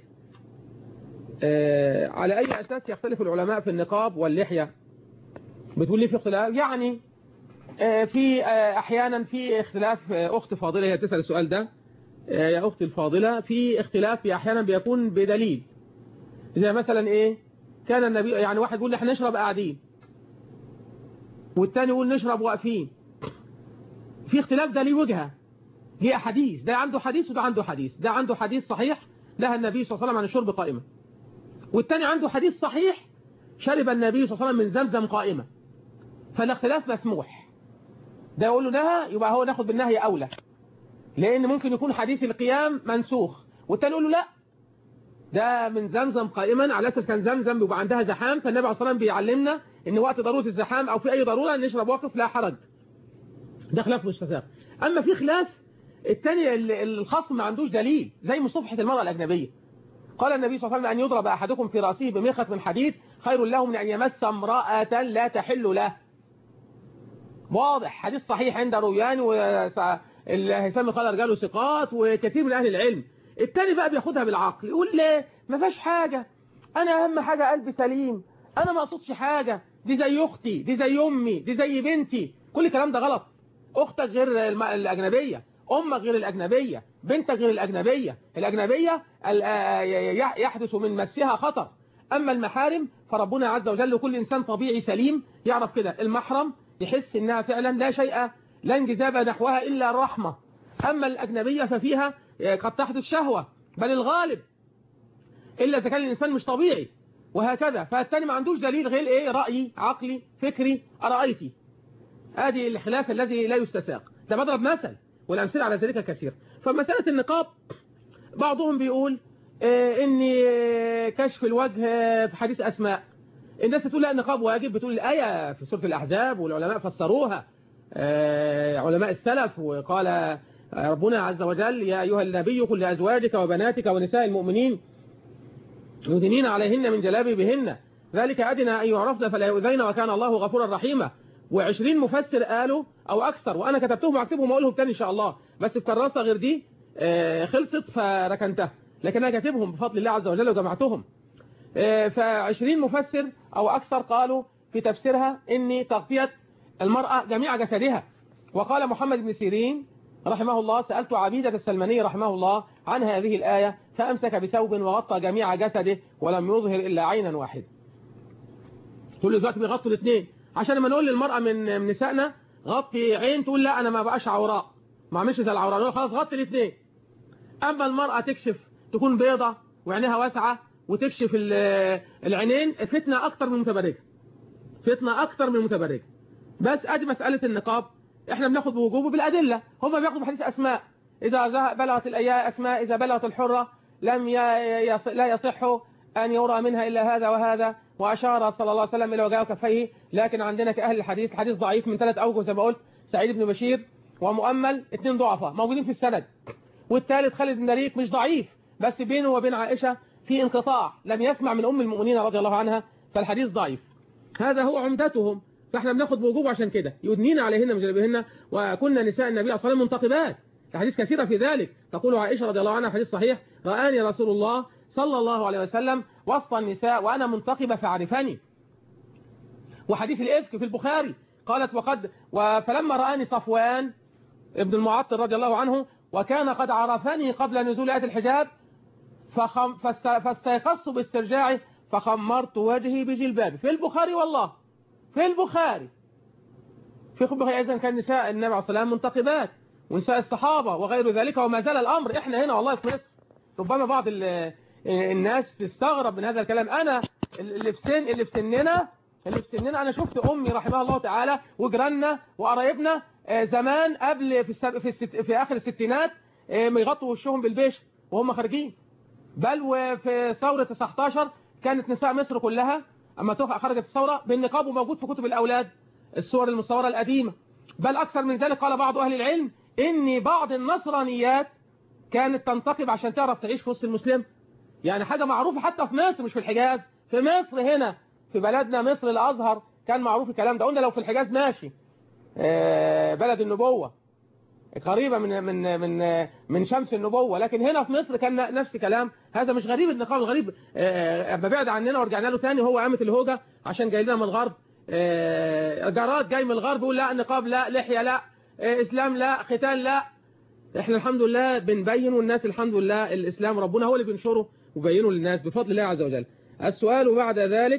آه، على أي أساس يختلف العلماء في النقاب واللحية بتقول لي في اختلاف يعني آه، في آه، أحيانا في اختلاف آه، أخت فاضلة هي تسأل السؤال ده آه، يا أختي الفاضلة في اختلاف أحيانا بيكون بدليل زي مثلا إيه كان النبي يعني واحد يقول لي احنا نشرب قاعدين والتاني يقول نشرب واقفين في اختلاف ده ليه وجهة ليه أحاديث ده عنده حديث وده عنده حديث ده عنده حديث صحيح نهى النبي صلى الله عليه وسلم عن الشرب قائمة والتاني عنده حديث صحيح شرب النبي صلى الله عليه وسلم من زمزم قائمة فالاختلاف مسموح ده يقول له نهى يبقى هو ناخد بالنهي أولى لأن ممكن يكون حديث القيام منسوخ والتاني يقول له لا ده من زمزم قائما على اساس كان زمزم بيبقى عندها زحام فالنبي عليه الصلاه والسلام بيعلمنا ان وقت ضروره الزحام او في اي ضروره نشرب واقف لا حرج ده خلاف مستساغ اما في خلاف الثاني الخصم ما عندوش دليل زي مصافحه المراه الاجنبيه قال النبي صلى الله عليه وسلم ان يضرب احدكم في راسه بمخط من حديد خير له من ان يمس امراه لا تحل له واضح حديث صحيح عند رويان والهيثم قال رجاله ثقات وكثير من اهل العلم التاني بقى بياخدها بالعقل يقول ليه ما فيهاش حاجة انا اهم حاجة قلبي سليم انا ما اقصدش حاجة دي زي اختي دي زي امي دي زي بنتي كل الكلام ده غلط اختك غير الم- الاجنبية امك غير الاجنبية بنتك غير الأجنبية الأجنبية ال- آه، ي- يحدث من مسها خطر أما المحارم فربنا عز وجل كل إنسان طبيعي سليم يعرف كده المحرم يحس إنها فعلا لا شيء لا انجذاب نحوها إلا الرحمة أما الأجنبية ففيها آه، قد تحدث شهوة بل الغالب إلا إذا كان الإنسان مش طبيعي وهكذا فالتاني ما عندوش دليل غير إيه رأيي عقلي فكري أرأيتي هذه الخلاف الذي لا يستساق ده بضرب مثل والأمثلة على ذلك كثير فمسألة النقاب بعضهم بيقول آه، ان آه، كشف الوجه آه، في حديث أسماء الناس بتقول لا النقاب واجب بتقول الآية في سورة الأحزاب والعلماء فسروها آه، علماء السلف وقال آه، ربنا عز وجل يا أيها النبي قل لأزواجك وبناتك ونساء المؤمنين يدنين عليهن من جلابيبهن ذلك أدنى أن يعرفن فلا يؤذين وكان الله غفورا رحيما وعشرين مفسر قالوا أو أكثر وأنا كتبتهم وأكتبهم وأقولهم تاني إن شاء الله بس في كراسة غير دي آه، خلصت فركنتها لكن أنا كاتبهم بفضل الله عز وجل وجمعتهم آه، فعشرين مفسر أو أكثر قالوا في تفسيرها إن تغطية المرأة جميع جسدها وقال محمد بن سيرين رحمه الله سألت عبيدة السلماني رحمه الله عن هذه الآية فأمسك بثوب وغطى جميع جسده ولم يظهر إلا عينا واحدة تقول لي دلوقتي بيغطوا الاثنين عشان لما نقول للمرأة من من نسائنا غطي عين تقول لا أنا ما بقاش عوراء ما اعملش زي العوراء نقول خلاص غطي الاثنين أما المرأة تكشف تكون بيضة وعينها واسعة وتكشف ال- العينين فتنة أكتر من المتبرجة فتنة أكتر من المتبرجة بس أدي مسألة النقاب احنا بناخد بوجوبه بالأدلة هم بياخدوا بحديث أسماء إذا ذه- بلغت الأياء أسماء إذا بلغت الحرة لم ي- يص... لا يصح أن يرى منها إلا هذا وهذا وأشار صلى الله عليه وسلم إلى وجهه وكفيه لكن عندنا كأهل الحديث الحديث ضعيف من ثلاث أوجه زي ما قلت سعيد بن بشير ومؤمل اثنين ضعفاء موجودين في السند والثالث خالد بن ريك مش ضعيف بس بينه وبين عائشة في انقطاع لم يسمع من أم المؤمنين رضي الله عنها فالحديث ضعيف هذا هو عمدتهم فاحنا بناخد بوجوب عشان كده يدنين عليهن من جلابيبهن وكنا نساء النبي صلى الله عليه وسلم منتقبات الحديث كثيرة في ذلك تقول عائشة رضي الله عنها حديث صحيح رآني رسول الله صلى الله عليه وسلم وسط النساء وأنا منتقبة فعرفني وحديث الإفك في البخاري قالت وقد فلما رآني صفوان ابن المعطل رضي الله عنه وكان قد عرفني قبل نزول آية الحجاب فخم فاست فاستيقظت باسترجاعه فخمرت وجهي بجلبابي في البخاري والله في البخاري في البخاري إذن كان نساء النبي عليه الصلاة والسلام منتقبات ونساء الصحابة وغير ذلك وما زال الأمر إحنا هنا والله في مصر ربما بعض ال- الناس تستغرب من هذا الكلام أنا اللي في سن اللي في سننا اللي في سننا أنا شفت أمي رحمها الله تعالى وجيراننا وقرايبنا آه، زمان قبل في السب... في, الست... في آخر الستينات آه، يغطوا وشهم بالبيش وهم خارجين بل وفي ثورة 19 كانت نساء مصر كلها أما تخ- خرجت الثورة بالنقاب وموجود في كتب الأولاد الصور المصورة القديمة بل أكثر من ذلك قال بعض أهل العلم إن بعض النصرانيات كانت تنتقب عشان تعرف تعيش في وسط المسلم يعني حاجة معروفة حتى في مصر مش في الحجاز في مصر هنا في بلدنا مصر الأزهر كان معروف الكلام ده قلنا لو في الحجاز ماشي آه، بلد النبوة قريبة من من من من شمس النبوة لكن هنا في مصر كان نفس كلام هذا مش غريب النقاب غريب آه، اما بعد عننا ورجعنا له تاني هو قامت الهوجة عشان جاي لنا من الغرب آه، جراد جاي من الغرب يقول لا نقاب لا لحية لا آه، اسلام لا ختان لا احنا الحمد لله بنبين والناس الحمد لله الاسلام ربنا هو اللي بينشره وبينه للناس بفضل الله عز وجل السؤال بعد ذلك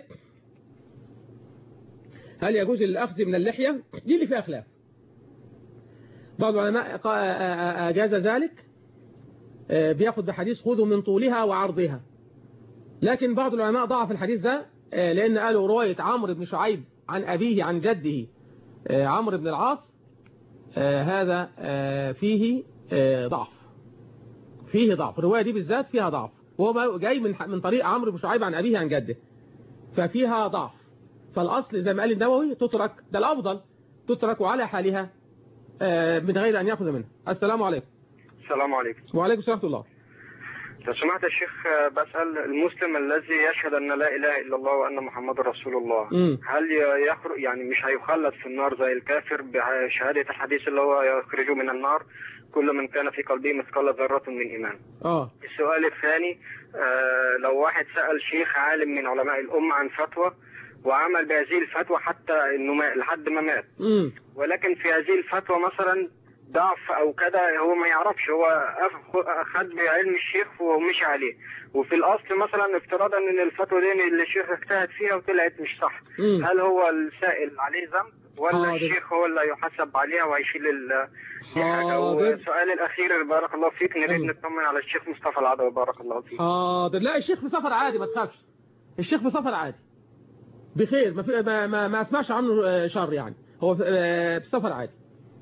هل يجوز الأخذ من اللحية دي اللي فيها خلاف بعض العلماء قا- أجاز ذلك آه، بياخد بحديث خذوا من طولها وعرضها لكن بعض العلماء ضعف الحديث ده آه، لأن قالوا رواية عمرو بن شعيب عن أبيه عن جده آه، عمرو بن العاص آه، هذا آه، فيه آه، ضعف فيه ضعف الرواية دي بالذات فيها ضعف وهو جاي من من طريق عمرو بن شعيب عن أبيه عن جده ففيها ضعف فالأصل زي ما قال النووي تترك ده الأفضل تترك على حالها آه، من غير أن يأخذ منها السلام عليكم السلام عليكم وعليكم السلام ورحمة الله لو سمحت يا شيخ آه، بسأل المسلم الذي يشهد أن لا إله إلا الله وأن محمد رسول الله مم. هل ي- يخرج يعني مش هيخلد في النار زي الكافر بشهادة الحديث اللي هو يخرجه من النار كل من كان في قلبه مثقال ذرة من إيمان اه السؤال الثاني آه، لو واحد سأل شيخ عالم من علماء الأمة عن فتوى وعمل بهذه الفتوى حتى انه ما لحد ما مات امم ولكن في هذه الفتوى مثلا ضعف او كده هو ما يعرفش هو أخ- اخذ بعلم الشيخ ومشي عليه وفي الاصل مثلا افتراضا ان الفتوى دي اللي الشيخ اجتهد فيها وطلعت مش صح مم. هل هو السائل عليه ذنب ولا حاضر. الشيخ هو اللي يحاسب عليها وهيشيل ال دي حاجه حاضر. والسؤال الاخير بارك الله فيك نريد نطمن على الشيخ مصطفى العدوي بارك الله فيك حاضر لا الشيخ في سفر عادي ما تخافش الشيخ في سفر عادي بخير ما, في ما, ما, ما اسمعش عنه آه، شر يعني هو في آه، في سفر عادي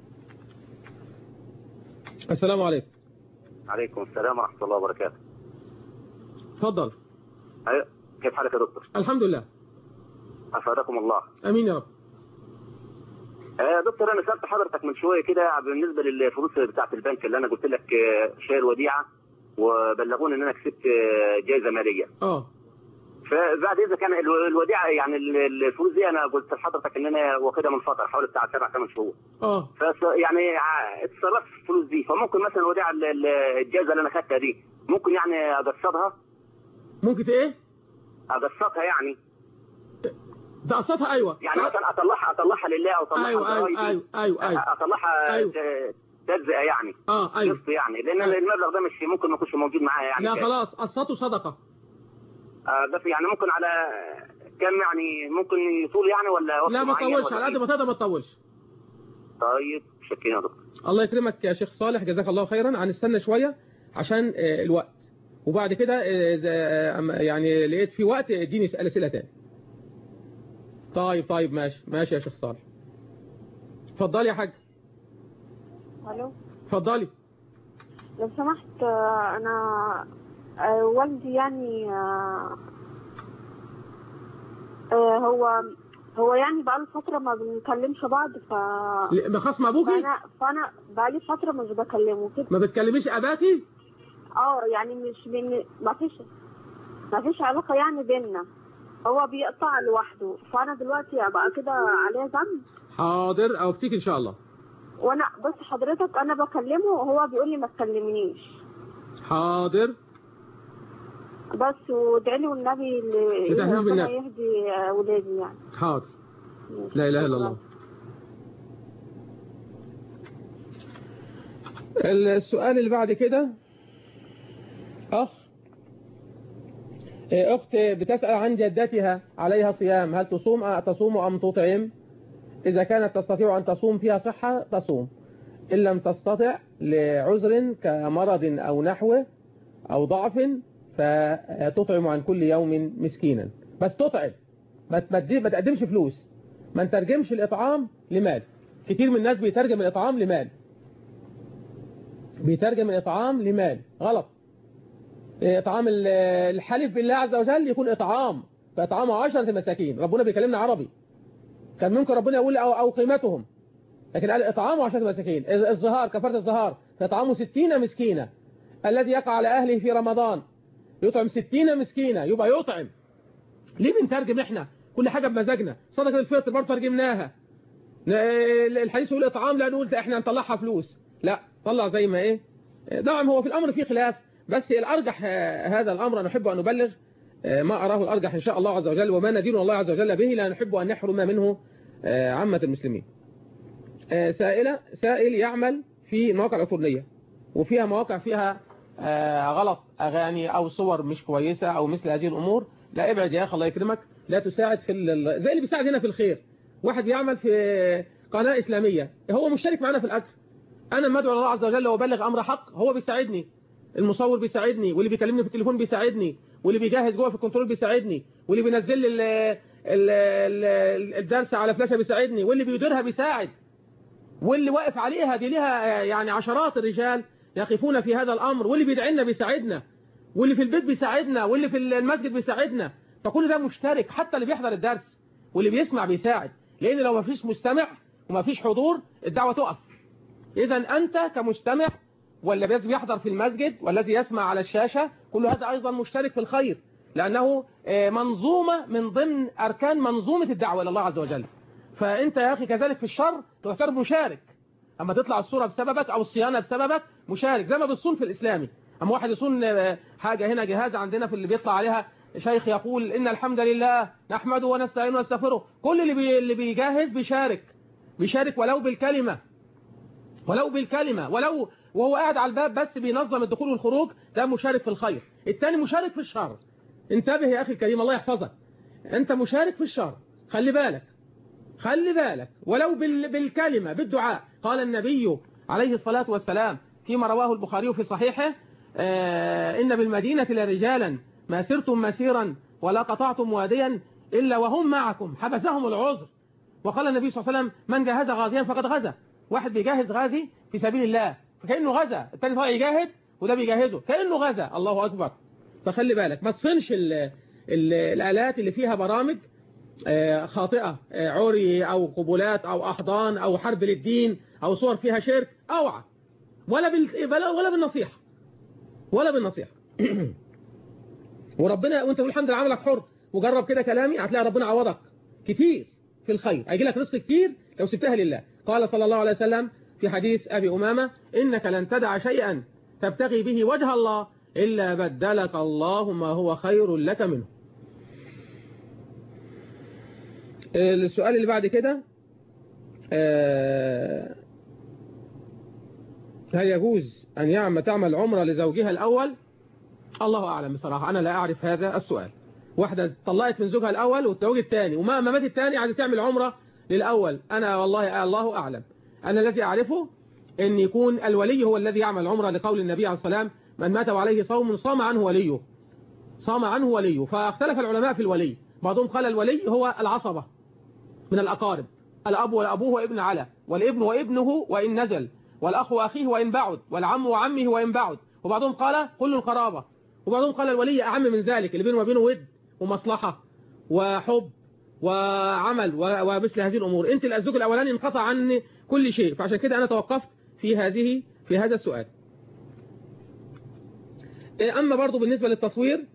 السلام عليكم عليكم السلام ورحمة الله وبركاته اتفضل أيوة. كيف حالك يا دكتور؟ الحمد لله أفادكم الله امين يا رب آه دكتور أنا سألت حضرتك من شوية كده بالنسبة للفلوس بتاعة البنك اللي أنا قلت لك آه، شايل وديعة وبلغوني إن أنا كسبت آه، جايزة مالية اه فبعد إذا كان الو- الوديعة يعني ال- الفلوس دي أنا قلت لحضرتك إن أنا واخدها من فترة حوالي بتاع سبع ثمان شهور اه فس يعني ع- اتصرفت في الفلوس دي فممكن مثلا الوديعة ال- ال- الجايزة اللي أنا خدتها دي ممكن يعني أقسطها ممكن ايه أقسطها يعني تقسطها ايوه يعني مثلا اطلعها اطلعها لله او اطلعها ايوه ايوه لقرايبي. ايوه ايوه ايوه اطلعها أيوة. ت- تجزئه يعني اه ايوه قسط يعني لان المبلغ ده مش ممكن ما يكونش موجود معايا يعني لا كده. خلاص قسطوا صدقه آه بس يعني ممكن على كم يعني ممكن يطول يعني ولا وقت لا ما معين تطولش ولا على قد إيه؟ ما تقدر ما تطولش طيب شكرا يا دكتور الله يكرمك يا شيخ صالح جزاك الله خيرا هنستنى شوية عشان آه، الوقت وبعد كده آه، إذا، آه، أما- يعني لقيت في وقت اديني اسئله اسئله تاني طيب طيب ماشي ماشي يا شيخ صالح اتفضلي يا حاج الو اتفضلي لو سمحت آه، انا آه، والدي يعني آه، آه، هو هو يعني بقاله فترة ما بنكلمش بعض ف ل- بخصم ابوكي فانا فانا بقالي فترة مش بكلمه كده ما بتكلميش اباكي اه يعني مش بين ما فيش ما فيش علاقة يعني بينا هو بيقطع لوحده فانا دلوقتي بقى كده عليه ذنب حاضر اوفتيك ان شاء الله وانا بس حضرتك انا بكلمه وهو بيقول لي ما تكلمنيش حاضر بس وادعي لي والنبي اللي بتحليل ربنا بالله. يهدي اولادي يعني حاضر لا اله الا الله السؤال اللي بعد كده أخ إيه، أخت بتسأل عن جدتها عليها صيام هل تصوم تصوم أم تطعم إذا كانت تستطيع أن تصوم فيها صحة تصوم إن لم تستطع لعذر كمرض أو نحوه أو ضعف فتطعم عن كل يوم مسكينا بس تطعم ما ت- ما تدي- ما تقدمش فلوس ما نترجمش الإطعام لمال كتير من الناس بيترجم الإطعام لمال بيترجم الإطعام لمال غلط إطعام ال- الحلف بالله عز وجل يكون إطعام فإطعام عشرة مساكين ربنا بيكلمنا عربي كان ممكن ربنا يقول أو, أو قيمتهم لكن قال إطعام عشرة مساكين الظهار كفارة الظهار فإطعام ستين مسكينة الذي يقع على أهله في رمضان يطعم ستين مسكينة يبقى يطعم ليه بنترجم احنا كل حاجة بمزاجنا صدقة الفطر برضه ترجمناها ن- الحديث يقول إطعام لا نقول احنا نطلعها فلوس لا طلع زي ما ايه نعم هو في الأمر فيه خلاف بس الأرجح آه، هذا الأمر نحب أن نبلغ آه، ما أراه الأرجح إن شاء الله عز وجل وما ندين الله عز وجل به لا نحب أن نحرم منه آه، عامة المسلمين آه، سائلة سائل يعمل في مواقع إلكترونية وفيها مواقع فيها آه، غلط أغاني أو صور مش كويسة أو مثل هذه الأمور لا ابعد يا أخي الله يكرمك لا تساعد في ال- زي اللي بيساعد هنا في الخير واحد بيعمل في قناة إسلامية هو مشترك معنا في الأجر أنا مدعو الله عز وجل وبلغ أمر حق هو بيساعدني المصور بيساعدني واللي بيكلمني في التليفون بيساعدني واللي بيجهز جوه في الكنترول بيساعدني واللي بينزل لي ال- ال- ال- الدرس على فلاشة بيساعدني واللي بيديرها بيساعد واللي واقف عليها دي لها يعني عشرات الرجال يقفون في هذا الأمر واللي بيدعي لنا بيساعدنا واللي في البيت بيساعدنا واللي في المسجد بيساعدنا فكل ده مشترك حتى اللي بيحضر الدرس واللي بيسمع بيساعد لأن لو ما فيش مستمع وما فيش حضور الدعوة تقف إذا أنت كمستمع والذي بيحضر في المسجد والذي يسمع على الشاشة كل هذا أيضا مشترك في الخير لأنه آه، منظومة من ضمن أركان منظومة الدعوة إلى الله عز وجل فأنت يا أخي كذلك في الشر تعتبر مشارك أما تطلع الصورة بسببك أو الصيانة بسببك مشارك زي ما بتصون في الإسلامي أما واحد يصون آه، حاجة هنا جهاز عندنا في اللي بيطلع عليها شيخ يقول إن الحمد لله نحمده ونستعينه ونستغفره كل اللي, بي اللي بيجهز بيشارك بيشارك ولو بالكلمة ولو بالكلمة ولو وهو قاعد على الباب بس بينظم الدخول والخروج ده مشارك في الخير الثاني مشارك في الشر انتبه يا أخي الكريم الله يحفظك أنت مشارك في الشر خلي بالك خلي بالك ولو بال... بالكلمة بالدعاء قال النبي عليه الصلاة والسلام فيما رواه البخاري في صحيحه آه إن بالمدينة لرجالا ما سرتم مسيرا ولا قطعتم واديا إلا وهم معكم حبسهم العذر وقال النبي صلى الله عليه وسلم من جهز غازيا فقد غزا واحد بيجهز غازي في سبيل الله فكأنه غزا الثاني طالع يجاهد وده بيجهزه كأنه غزا الله أكبر فخلي بالك ما تصنش ال ال الآلات اللي فيها برامج خاطئة عري أو قبولات أو أحضان أو حرب للدين أو صور فيها شرك أوعى ولا بال... ولا بالنصيحة ولا بالنصيحة وربنا وانت تقول الحمد لله عملك حر وجرب كده كلامي هتلاقي ربنا عوضك كتير في الخير هيجي لك رزق كتير لو سبتها لله قال صلى الله عليه وسلم في حديث أبي أمامة إنك لن تدع شيئا تبتغي به وجه الله إلا بدلك الله ما هو خير لك منه السؤال اللي بعد كده هل يجوز أن يعمل تعمل عمرة لزوجها الأول الله أعلم بصراحة أنا لا أعرف هذا السؤال واحدة طلقت من زوجها الأول وتزوج الثاني وما مات الثاني عايزة تعمل عمرة للأول أنا والله الله أعلم أنا الذي أعرفه أن يكون الولي هو الذي يعمل عمرة لقول النبي عليه السلام من مات وعليه صوم صام عنه وليه صام عنه وليه فاختلف العلماء في الولي بعضهم قال الولي هو العصبة من الأقارب الأب وأبوه وابن على والابن وابنه وإن نزل والأخ وأخيه وإن بعد والعم وعمه وإن بعد وبعضهم قال كل القرابة وبعضهم قال الولي أعم من ذلك اللي بينه وبينه ود ومصلحة وحب وعمل ومثل هذه الأمور أنت الزوج الأولاني انقطع عني كل شيء فعشان كده أنا توقفت في هذه في هذا السؤال أما برضو بالنسبة للتصوير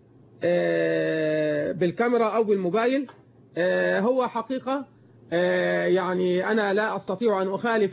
بالكاميرا أو بالموبايل هو حقيقة يعني أنا لا أستطيع أن أخالف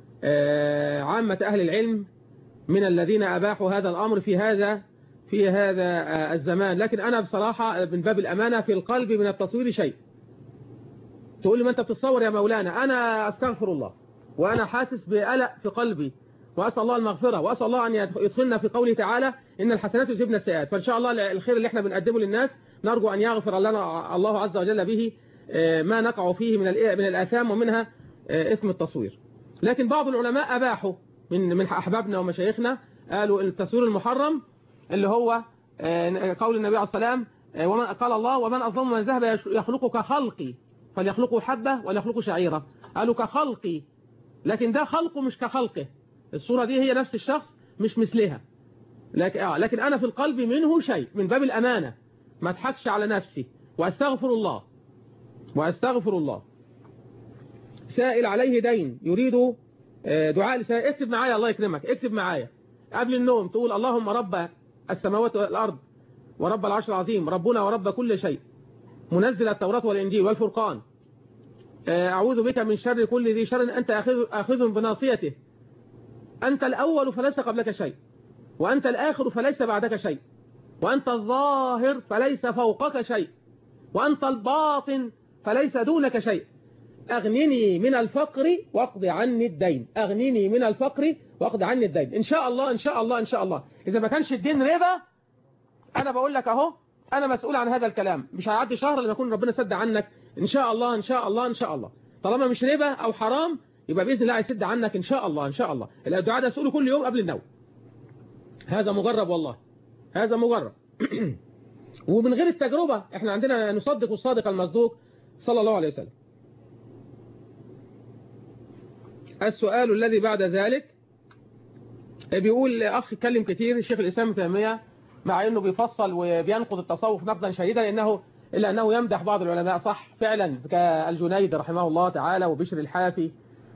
عامة أهل العلم من الذين أباحوا هذا الأمر في هذا في هذا الزمان لكن أنا بصراحة من باب الأمانة في القلب من التصوير شيء تقول لي ما أنت بتتصور يا مولانا أنا أستغفر الله وأنا حاسس بقلق في قلبي وأسأل الله المغفرة وأسأل الله أن يدخلنا في قوله تعالى إن الحسنات يذهبن السيئات فإن شاء الله الخير اللي احنا بنقدمه للناس نرجو أن يغفر لنا الله عز وجل به ما نقع فيه من من الآثام ومنها اسم التصوير لكن بعض العلماء أباحوا من من أحبابنا ومشايخنا قالوا التصوير المحرم اللي هو قول النبي عليه السلام ومن قال الله ومن أظلم من ذهب يخلق كخلقي فليخلقوا حبة وليخلقوا شعيرة قالوا كخلقي لكن ده خلقه مش كخلقه الصورة دي هي نفس الشخص مش مثلها لكن, آه لكن أنا في القلب منه شيء من باب الأمانة ما اضحكش على نفسي وأستغفر الله وأستغفر الله سائل عليه دين يريد دعاء لسائل اكتب معايا الله يكرمك اكتب معايا قبل النوم تقول اللهم رب السماوات والأرض ورب العرش العظيم ربنا ورب كل شيء منزل التوراة والإنجيل والفرقان أعوذ بك من شر كل ذي شر أنت أخذ بناصيته أنت الأول فليس قبلك شيء وأنت الآخر فليس بعدك شيء وأنت الظاهر فليس فوقك شيء وأنت الباطن فليس دونك شيء أغنني من الفقر واقض عني الدين أغنني من الفقر واقض عني الدين إن شاء الله إن شاء الله إن شاء الله إذا ما كانش الدين ربا أنا بقول لك أهو أنا مسؤول عن هذا الكلام مش هيعدي شهر لما يكون ربنا سد عنك إن شاء الله إن شاء الله إن شاء الله طالما مش ربا أو حرام يبقى بإذن الله هيسد عنك إن شاء الله إن شاء الله الدعاء ده سؤله كل يوم قبل النوم هذا مجرب والله هذا مجرب ومن غير التجربة احنا عندنا نصدق الصادق المصدوق صلى الله عليه وسلم السؤال الذي بعد ذلك بيقول أخ اتكلم كتير الشيخ الإسلام تيمية مع أنه بيفصل وبينقض التصوف نقدا شديدا لأنه إلا أنه يمدح بعض العلماء صح فعلا كالجنيد رحمه الله تعالى وبشر الحافي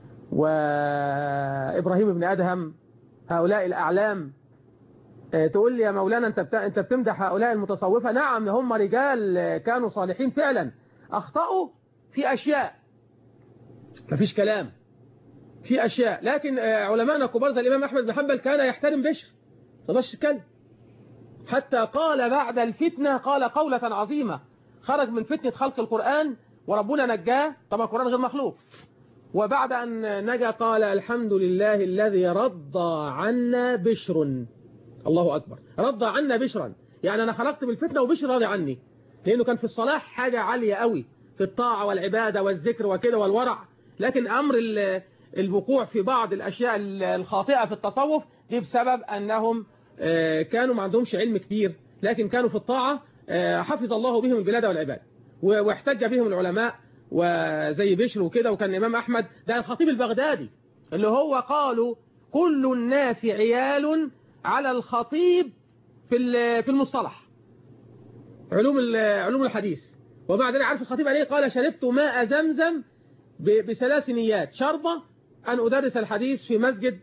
وإبراهيم بن أدهم هؤلاء الأعلام تقول لي يا مولانا أنت أنت بتمدح هؤلاء المتصوفة نعم هم رجال كانوا صالحين فعلا أخطأوا في أشياء مفيش كلام في أشياء لكن علماءنا الكبار زي الإمام أحمد بن حنبل كان يحترم بشر فبش كلب حتى قال بعد الفتنة قال قولة عظيمة خرج من فتنة خلق القرآن وربنا نجاه طبعا القرآن غير مخلوق وبعد أن نجا قال الحمد لله الذي رد عنا بشر الله أكبر رد عنا بشرا يعني أنا خلقت بالفتنة وبشر راضي عني لأنه كان في الصلاح حاجة عالية قوي في الطاعة والعبادة والذكر وكده والورع لكن أمر الوقوع في بعض الأشياء الخاطئة في التصوف دي بسبب أنهم كانوا ما عندهمش علم كبير لكن كانوا في الطاعة حفظ الله بهم البلاد والعباد واحتج بهم العلماء وزي بشر وكده وكان الإمام أحمد ده الخطيب البغدادي اللي هو قالوا كل الناس عيال على الخطيب في في المصطلح علوم علوم الحديث وبعد ذلك عارف الخطيب عليه قال شربت ماء زمزم بثلاث نيات شربة أن أدرس الحديث في مسجد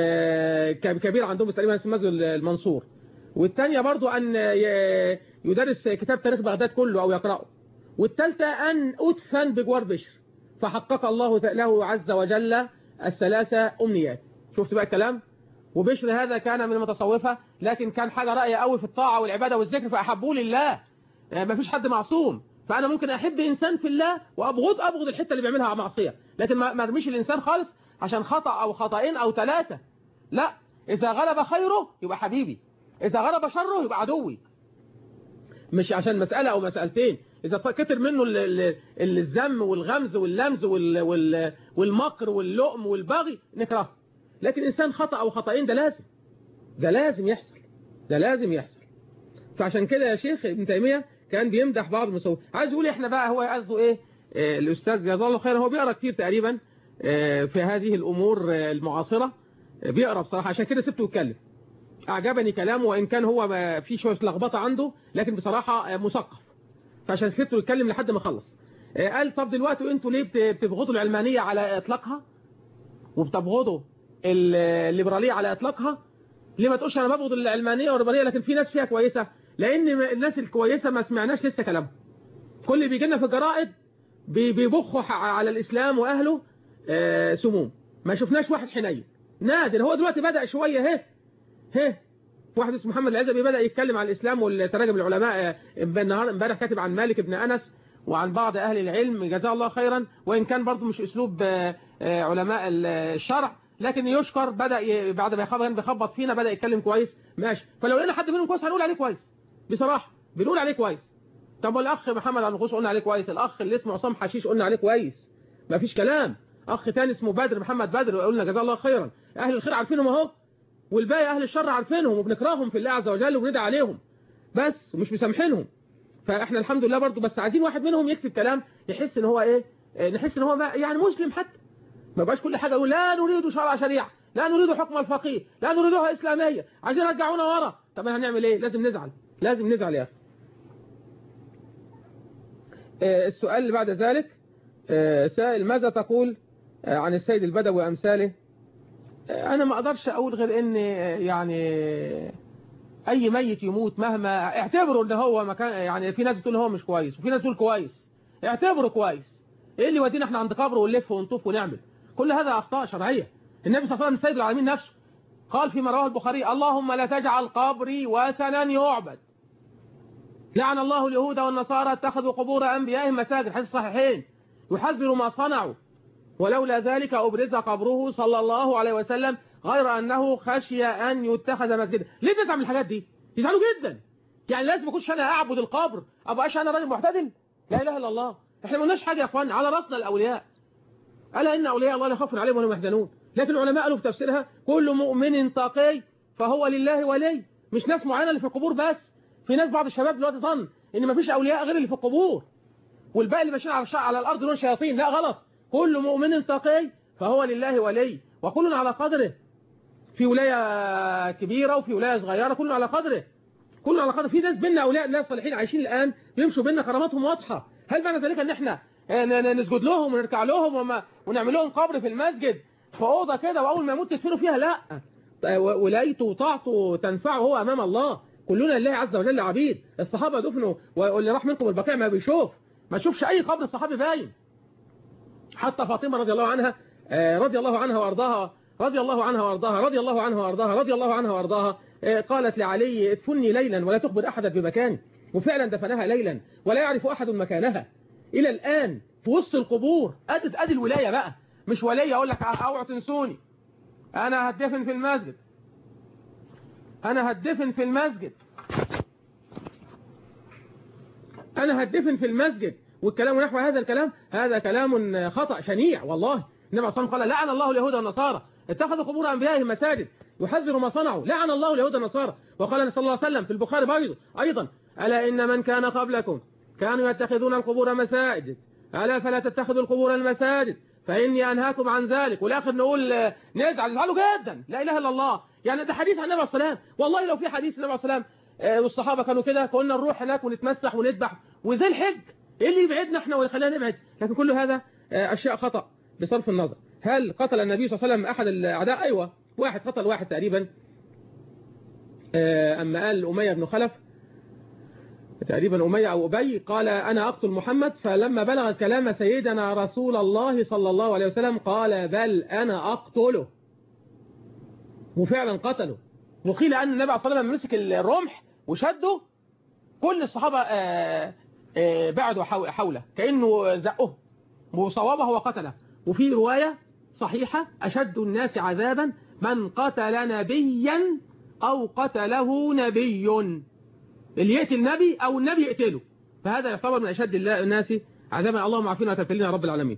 كبير عندهم تقريبا اسمه مسجد المنصور والثانية برضو أن يدرس كتاب تاريخ بغداد كله أو يقرأه والثالثة أن أدفن بجوار بشر فحقق الله له عز وجل الثلاثة أمنيات شفت بقى الكلام وبشر هذا كان من المتصوفة لكن كان حاجة رأي قوي في الطاعة والعبادة والذكر فأحبوه لله ما فيش حد معصوم فأنا ممكن أحب إنسان في الله وأبغض أبغض الحتة اللي بيعملها معصية لكن ما ارميش الإنسان خالص عشان خطأ أو خطأين أو ثلاثة لا إذا غلب خيره يبقى حبيبي إذا غلب شره يبقى عدوي مش عشان مسألة أو مسألتين إذا كتر منه الذم والغمز واللمز والمكر واللؤم والبغي نكرهه لكن إنسان خطأ أو خطأين ده لازم ده لازم يحصل ده لازم يحصل فعشان كده يا شيخ ابن تيمية كان بيمدح بعض المصور عايز يقول احنا بقى هو قصده ايه آه الأستاذ جزاه الله خيرا هو بيقرأ كتير تقريبا آه في هذه الأمور آه المعاصرة بيقرأ بصراحة عشان كده سبته يتكلم أعجبني كلامه وإن كان هو في شوية لخبطة عنده لكن بصراحة مثقف فعشان سبته يتكلم لحد ما خلص قال طب دلوقتي انتوا ليه بتبغضوا العلمانية على إطلاقها وبتبغضوا الليبرالية على إطلاقها ليه ما تقولش أنا ببغض العلمانية والليبرالية لكن في ناس فيها كويسة لأن الناس الكويسة ما سمعناش لسه كلامهم كل اللي بيجي لنا في الجرائد بيبخوا على الإسلام وأهله سموم ما شفناش واحد حنين نادر هو دلوقتي بدأ شوية هه هه واحد اسمه محمد العزبي بدأ يتكلم عن الإسلام والتراجم العلماء النهار امبارح كاتب عن مالك بن أنس وعن بعض أهل العلم جزاه الله خيرا وإن كان برضه مش أسلوب علماء الشرع لكن يشكر بدأ بعد ما بيخبط فينا بدأ يتكلم كويس ماشي فلو لقينا حد منهم كويس هنقول عليه كويس بصراحة بنقول عليه كويس طب والأخ محمد النقوص قلنا عليه كويس الأخ اللي اسمه عصام حشيش قلنا عليه كويس ما فيش كلام أخ تاني اسمه بدر محمد بدر قلنا جزاه الله خيرا أهل الخير عارفينهم أهو والباقي أهل الشر عارفينهم وبنكرههم في الله عز وجل وبندعي عليهم بس ومش مسامحينهم فاحنا الحمد لله برضو بس عايزين واحد منهم يكتب كلام يحس ان هو ايه نحس ان هو يعني مسلم حتى ما بقاش كل حاجة يقول لا نريد شرع شريعة لا نريد حكم الفقيه لا نريدها إسلامية عايزين يرجعونا ورا طب هنعمل ايه لازم نزعل لازم نزعل يا أخي السؤال اللي بعد ذلك سائل ماذا تقول عن السيد البدوي وأمثاله أنا ما أقدرش أقول غير إن يعني أي ميت يموت مهما اعتبروا إن هو مكان يعني في ناس بتقول هو مش كويس وفي ناس بتقول كويس اعتبره كويس إيه اللي يودينا إحنا عند قبره ونلف ونطوف ونعمل كل هذا أخطاء شرعية النبي صلى الله عليه وسلم السيد العالمين نفسه قال فيما رواه البخاري اللهم لا تجعل قبري وثنا يعبد لعن الله اليهود والنصارى اتخذوا قبور أنبيائهم مساجد حديث صحيحين يحذر ما صنعوا ولولا ذلك أبرز قبره صلى الله عليه وسلم غير أنه خشي أن يتخذ مسجدا ليه بيزعل من الحاجات دي يزعلوا جدا يعني لازم أكونش أنا أعبد القبر أبقاش أنا راجل معتدل لا إله إلا الله إحنا ما قلناش حاجة يا أخوان على رأسنا الأولياء ألا إن أولياء الله لا خوف عليهم ولا يحزنون لكن العلماء قالوا في تفسيرها كل مؤمن تقي فهو لله ولي مش ناس معينة اللي في القبور بس في ناس بعض الشباب دلوقتي ظن ان مفيش اولياء غير اللي في القبور والباقي اللي ماشيين على على الارض دول شياطين لا غلط كل مؤمن تقي فهو لله ولي وكل على قدره في ولاية كبيرة وفي ولاية صغيرة كل على قدره كل على قدره في ناس بينا اولياء ناس صالحين عايشين الان بيمشوا بينا كراماتهم واضحة هل معنى ذلك ان احنا نسجد لهم ونركع لهم وما ونعمل لهم قبر في المسجد في اوضه كده واول ما يموت تدفنوا فيها لا ولايته وطاعته تنفعه هو امام الله كلنا لله عز وجل عبيد الصحابة دفنوا واللي راح منكم البقيع ما بيشوف ما شوفش اي قبر الصحابي باين حتى فاطمة رضي الله عنها رضي الله عنها وارضاها رضي الله عنها وارضاها رضي الله عنها وارضاها رضي الله عنها وارضاها قالت لعلي ادفني ليلا ولا تخبر احدا بمكاني وفعلا دفنها ليلا ولا يعرف احد مكانها الى الان في وسط القبور ادي ادي الولايه بقى مش ولي اقول لك اوعوا تنسوني انا هدفن في المسجد انا هدفن في المسجد انا هدفن في المسجد والكلام نحو هذا الكلام هذا كلام خطأ شنيع والله النبي صلى الله عليه وسلم قال لعن الله اليهود والنصارى اتخذوا قبور انبيائهم مساجد يحذر ما صنعوا لعن الله اليهود والنصارى وقال صلى الله عليه وسلم في البخاري برضه ايضا الا ان من كان قبلكم كانوا يتخذون القبور مساجد الا فلا تتخذوا القبور المساجد فاني انهاكم عن ذلك والاخر نقول آه، نزعل نزعلوا جدا لا اله الا الله يعني ده حديث عن النبي صلى الله عليه وسلم والله لو في حديث النبي صلى الله عليه وسلم آه، والصحابه كانوا كده كنا نروح هناك ونتمسح ونذبح وزي الحج ايه اللي يبعدنا احنا ويخلينا نبعد لكن كل هذا آه، اشياء خطأ بصرف النظر هل قتل النبي صلى الله عليه وسلم احد الاعداء ايوه واحد قتل واحد تقريبا آه، اما قال اميه بن خلف تقريبا أمية أو أبي قال أنا أقتل محمد فلما بلغ كلام سيدنا رسول الله صلى الله عليه وسلم قال بل أنا أقتله وفعلا قتله وقيل أن النبي عليه الصلاة والسلام مسك الرمح وشده كل الصحابة آه، آه، بعدوا حو- حوله كأنه زقه وصوابه وقتله وفي رواية صحيحة أشد الناس عذابا من قتل نبيا أو قتله نبي اللي يقتل نبي أو النبي يقتله فهذا يعتبر من أشد الله- الناس عذابا اللهم عافينا وتبتلينا يا رب العالمين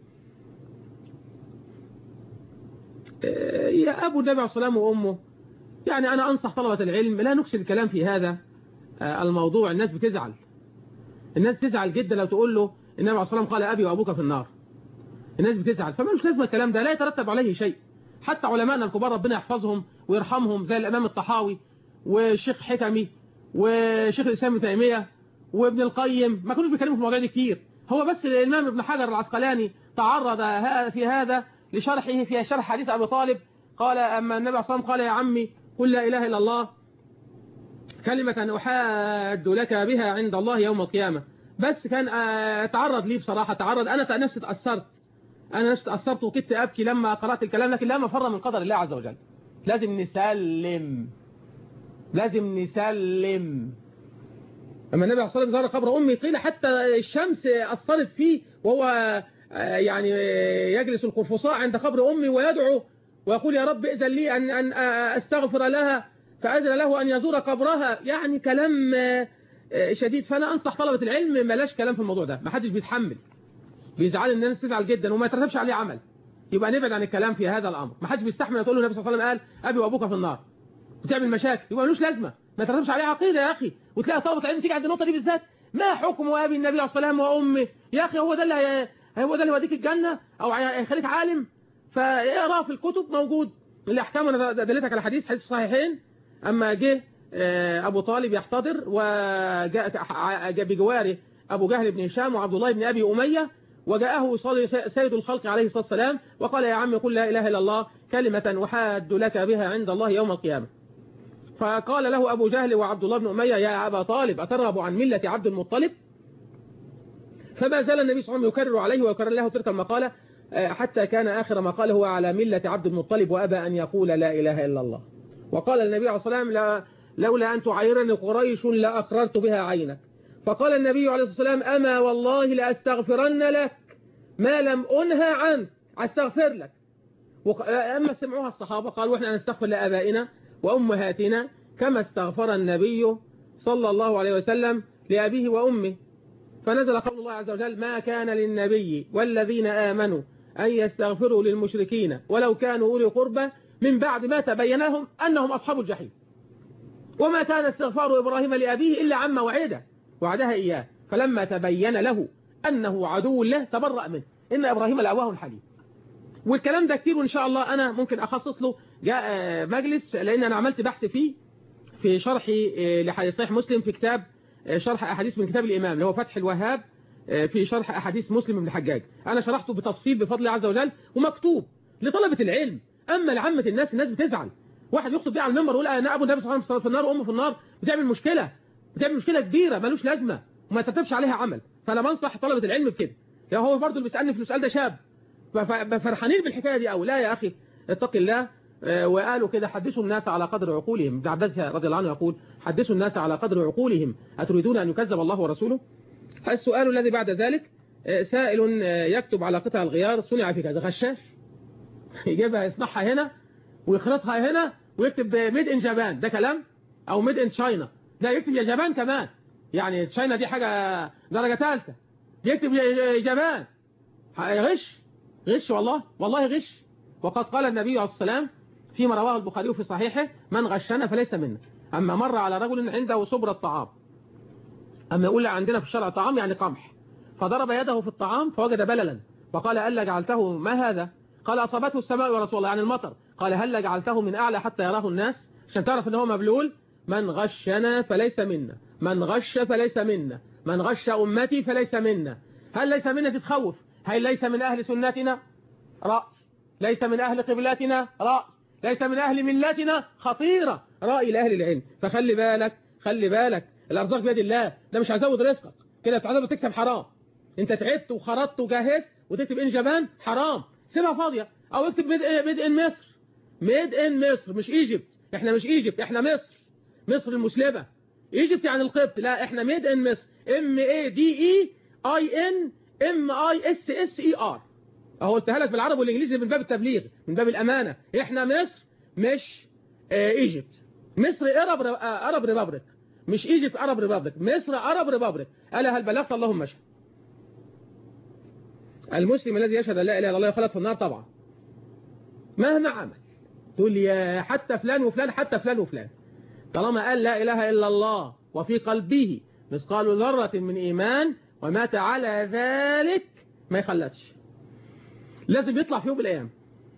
آه، يا أبو النبي عليه الصلاة والسلام وأمه يعني أنا أنصح طلبة العلم لا نكسر الكلام في هذا آه، الموضوع الناس بتزعل الناس تزعل جدا لو تقول له النبي عليه الصلاة والسلام قال أبي وأبوك في النار الناس بتزعل فمالوش لازمه الكلام ده لا يترتب عليه شيء حتى علماءنا الكبار ربنا يحفظهم ويرحمهم زي الإمام الطحاوي والشيخ حكمي وشيخ الإسلام ابن تيمية وابن القيم ما كانوش بيتكلموا في المواضيع دي كتير هو بس الإمام ابن حجر العسقلاني تعرض ه- في هذا لشرحه في شرح حديث أبي طالب قال أما النبي صلى الله عليه وسلم قال يا عمي قل لا إله إلا الله كلمة أحاد لك بها عند الله يوم القيامة بس كان آه، تعرض لي بصراحة تعرض أنا نفسي تأثرت أنا نفسي تأثرت وكدت أبكي لما قرأت الكلام لكن لا مفر من قدر الله عز وجل لازم نسلم لازم نسلم أما النبي عليه الصلاة والسلام زار قبر أمي قيل حتى الشمس أثرت فيه وهو آه، يعني آه، يجلس القرفصاء عند قبر أمي ويدعو ويقول يا رب إذن لي أن, أن آه، أستغفر لها فأذن له أن يزور قبرها يعني كلام آه، آه، شديد فأنا أنصح طلبة العلم ملاش كلام في الموضوع ده ما حدش بيتحمل بيزعل الناس تزعل جدا وما يترتبش عليه عمل يبقى نبعد عن الكلام في هذا الأمر ما حدش بيستحمل تقول له النبي صلى الله عليه وسلم قال أبي وأبوك في النار وتعمل مشاكل يبقى ملوش لازمة ما يترتبش عليه عقيدة يا أخي وتلاقي طلبة علم تيجي عند النقطة دي بالذات ما حكم أبي النبي عليه الصلاة والسلام وأمه يا أخي هو ده اللي هي... هو ده اللي يوديك الجنة أو هيخليك عالم فاقرا في الكتب موجود الأحكام أنا دلتك على حديث حديث صحيحين أما جه آه، أبو طالب يحتضر وجاء ع- جاء بجواره أبو جهل بن هشام وعبد الله بن أبي أمية وجاءه يصلي سيد الخلق عليه الصلاة والسلام وقال يا عم قل لا إله إلا الله كلمة أحاد لك بها عند الله يوم القيامة فقال له أبو جهل وعبد الله بن أمية يا أبا طالب أترغب عن ملة عبد المطلب فما زال النبي صلى الله عليه وسلم يكرر عليه ويكرر له تلك المقالة آه، حتى كان آخر ما قال هو على ملة عبد المطلب وأبى أن يقول لا إله إلا الله وقال النبي عليه الصلاة والسلام لا لولا أن تعيرني قريش لأقررت بها عينك فقال النبي عليه الصلاة والسلام أما والله لأستغفرن لك ما لم أنهى عنك أستغفر لك وق- أما سمعوها الصحابة قالوا إحنا نستغفر لآبائنا وأمهاتنا كما استغفر النبي صلى الله عليه وسلم لأبيه وأمه فنزل قول الله عز وجل ما كان للنبي والذين آمنوا أن يستغفروا للمشركين ولو كانوا أولي قربى من بعد ما تبين لهم أنهم أصحاب الجحيم وما كان استغفار إبراهيم لأبيه إلا عما وعده وعدها إياه فلما تبين له أنه عدو له تبرأ منه إن إبراهيم لأواه حليم والكلام ده كتير وإن شاء الله أنا ممكن أخصص له جاء آه، مجلس لأن أنا عملت بحث فيه في شرحي آه، لحديث صحيح مسلم في كتاب آه، شرح أحاديث من كتاب الإمام اللي هو فتح الوهاب آه، في شرح أحاديث مسلم بن الحجاج أنا شرحته بتفصيل بفضل الله عز وجل ومكتوب لطلبة العلم أما لعامة الناس الناس بتزعل واحد يخطب بيه على المنبر يقول أنا أبو النبي صلى الله عليه وسلم في النار وأمه في النار بتعمل مشكلة بتعمل مشكلة كبيرة ملوش لازمة وما تتبش عليها عمل فأنا بنصح طلبة العلم بكده يا هو برضه اللي بيسألني في السؤال ده شاب ف- ف- فرحانين بالحكاية دي أو لا يا أخي اتق الله آه، وقالوا كده حدثوا الناس على قدر عقولهم ابن عباس رضي الله عنه يقول حدثوا الناس على قدر عقولهم أتريدون أن يكذب الله ورسوله السؤال الذي بعد ذلك آه، سائل آه، يكتب على قطع الغيار صنع في كذا غشاش يجيبها يصنعها هنا ويخلطها هنا ويكتب ميد ان جابان ده كلام او ميد ان تشاينا ده يكتب يا جابان كمان يعني تشاينا دي حاجة درجة ثالثة يكتب يا جابان غش غش والله والله غش وقد قال النبي عليه السلام فيما رواه البخاري في صحيحه من غشنا فليس منا أما مر على رجل عنده صبر الطعام أما يقول عندنا في الشرع طعام يعني قمح فضرب يده في الطعام فوجد بللا فقال ألا جعلته ما هذا قال أصابته السماء يا رسول الله يعني المطر قال هل جعلته من أعلى حتى يراه الناس عشان تعرف ان هو مبلول من غشنا فليس منا من غش فليس منا من غش أمتي فليس منا هل ليس منا تتخوف هل ليس من أهل سنتنا رأي ليس من أهل قبلتنا رأي ليس من أهل ملتنا خطيرة رأي لأهل العلم فخلي بالك خلي بالك الأرزاق بيد الله ده مش هزود رزقك كده بتعذب تكسب حرام انت تعبت وخرطت وجهزت وتكتب ان جبان حرام سيبها فاضية او اكتب ميد, ميد ان مصر ميد ان مصر مش ايجيبت احنا مش ايجيبت احنا مصر مصر المسلمة ايجيبت يعني القبط لا احنا ميد ان مصر ام اي دي اي اي ان ام اي اس اس اي ار اهو قلتها لك بالعربي والانجليزي من باب التبليغ من باب الامانه احنا مصر مش ايجيبت مصر ارب ارب ريبابليك مش ايجيبت ارب ريبابليك مصر ارب ريبابليك الا هل بلغت اللهم اشهد المسلم الذي يشهد ان لا اله الا الله يخلد في النار طبعا مهما عمل تقول يا حتى فلان وفلان حتى فلان وفلان طالما قال لا اله الا الله وفي قلبه مثقال ذره من ايمان ومات على ذلك ما يخلدش لازم يطلع في يوم من الأيام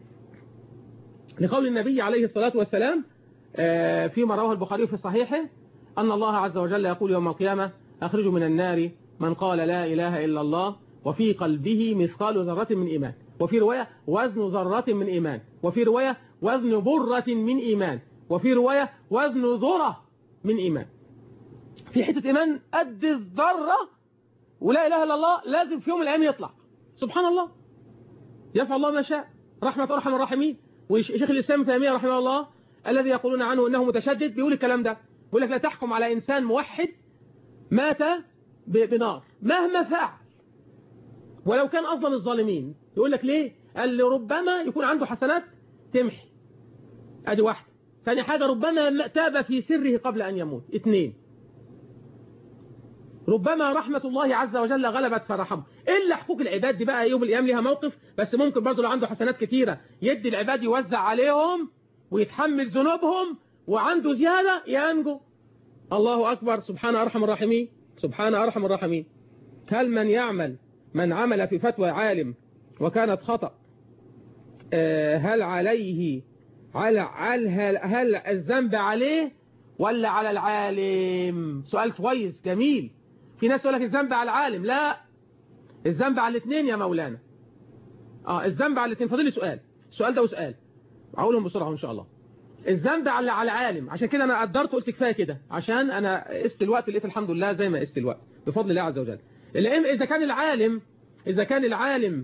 لقول النبي عليه الصلاة والسلام فيما رواه البخاري في صحيحه أن الله عز وجل يقول يوم القيامة أخرجوا من النار من قال لا إله إلا الله وفي قلبه مثقال ذرة من إيمان وفي رواية وزن ذرة من إيمان وفي رواية وزن برة من إيمان وفي رواية وزن ذرة من إيمان في حتة إيمان قد الذرة ولا إله إلا الله لازم في يوم من الأيام يطلع سبحان الله يفعل الله ما شاء رحمة أرحم الراحمين وشيخ الإسلام تيمية رحمه الله الذي يقولون عنه أنه متشدد بيقول الكلام ده بيقول لك لا تحكم على إنسان موحد مات بنار مهما فعل ولو كان أظلم الظالمين يقول لك ليه قال ربما يكون عنده حسنات تمحي ادي واحدة ثاني حاجة ربما تاب في سره قبل أن يموت اثنين ربما رحمة الله عز وجل غلبت فرحمه إلا حقوق العباد دي بقى يوم الأيام ليها موقف بس ممكن برضه لو عنده حسنات كتيرة يدي العباد يوزع عليهم ويتحمل ذنوبهم وعنده زيادة ينجو الله أكبر سبحان أرحم الراحمين سبحان أرحم الراحمين هل من يعمل من عمل في فتوى عالم وكانت خطأ هل عليه على هل, هل الذنب عليه ولا على العالم سؤال كويس جميل في ناس يقول لك الذنب على العالم لا الذنب على الاثنين يا مولانا اه الذنب على الاثنين فاضل لي سؤال السؤال ده وسؤال هقولهم بسرعه ان شاء الله الذنب على على العالم عشان كده انا قدرت قلت كفايه كده عشان انا قست الوقت لقيت الحمد لله زي ما قست الوقت بفضل الله عز وجل اذا كان العالم اذا كان العالم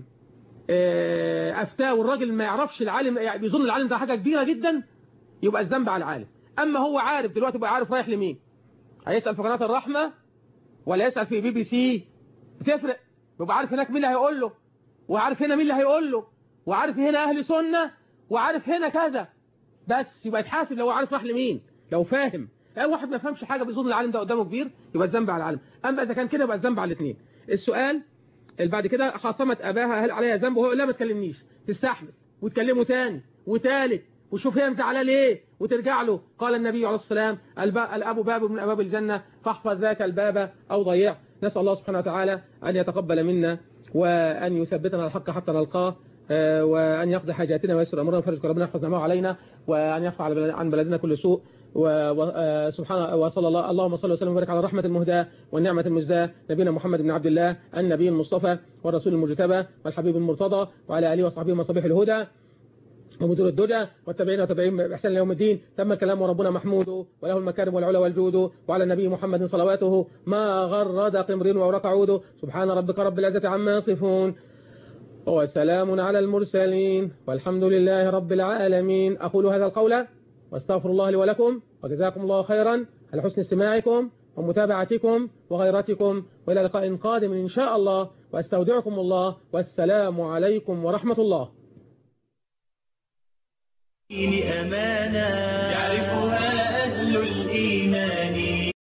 افتاه والراجل ما يعرفش العالم يعني بيظن العالم ده حاجه كبيره جدا يبقى الذنب على العالم اما هو عارف دلوقتي بقى عارف رايح لمين هيسال في قناه الرحمه ولا يسال في بي بي سي بتفرق يبقى عارف هناك مين اللي هيقول له وعارف هنا مين اللي هيقول له وعارف هنا اهل سنه وعارف هنا كذا بس يبقى يتحاسب لو عارف راح لمين لو فاهم اي واحد ما فهمش حاجه بيظن العالم ده قدامه كبير يبقى الذنب على العالم اما اذا كان كده يبقى الذنب على الاثنين السؤال اللي بعد كده خاصمت اباها هل عليها ذنب وهو لا ما تكلمنيش تستحمل وتكلمه تاني وتالت وشوف هي مزعله ليه وترجع له قال النبي عليه السلام الاب باب من ابواب الجنه فاحفظ ذاك الباب او ضيعه نسال الله سبحانه وتعالى ان يتقبل منا وان يثبتنا على الحق حتى نلقاه وأن يقضي حاجاتنا ويسر أمرنا وفرج كربنا يحفظ نعمه علينا وأن يرفع عن بلدنا كل سوء وسبحان وصلى الله اللهم صل وسلم وبارك على الرحمة المهداة والنعمة المزداة نبينا محمد بن عبد الله النبي المصطفى والرسول المجتبى والحبيب المرتضى وعلى آله وصحبه ومصابيح الهدى ومدير الدجى والتابعين وتابعين بإحسان يوم الدين تم الكلام وربنا محمود وله المكارم والعلا والجود وعلى النبي محمد صلواته ما غرد قمر وورق عود سبحان ربك رب العزة عما يصفون وسلام على المرسلين والحمد لله رب العالمين أقول هذا القول واستغفر الله لي ولكم وجزاكم الله خيرا على حسن استماعكم ومتابعتكم وغيرتكم وإلى لقاء قادم إن شاء الله وأستودعكم الله والسلام عليكم ورحمة الله أمانة يعرفها أهل الإيمان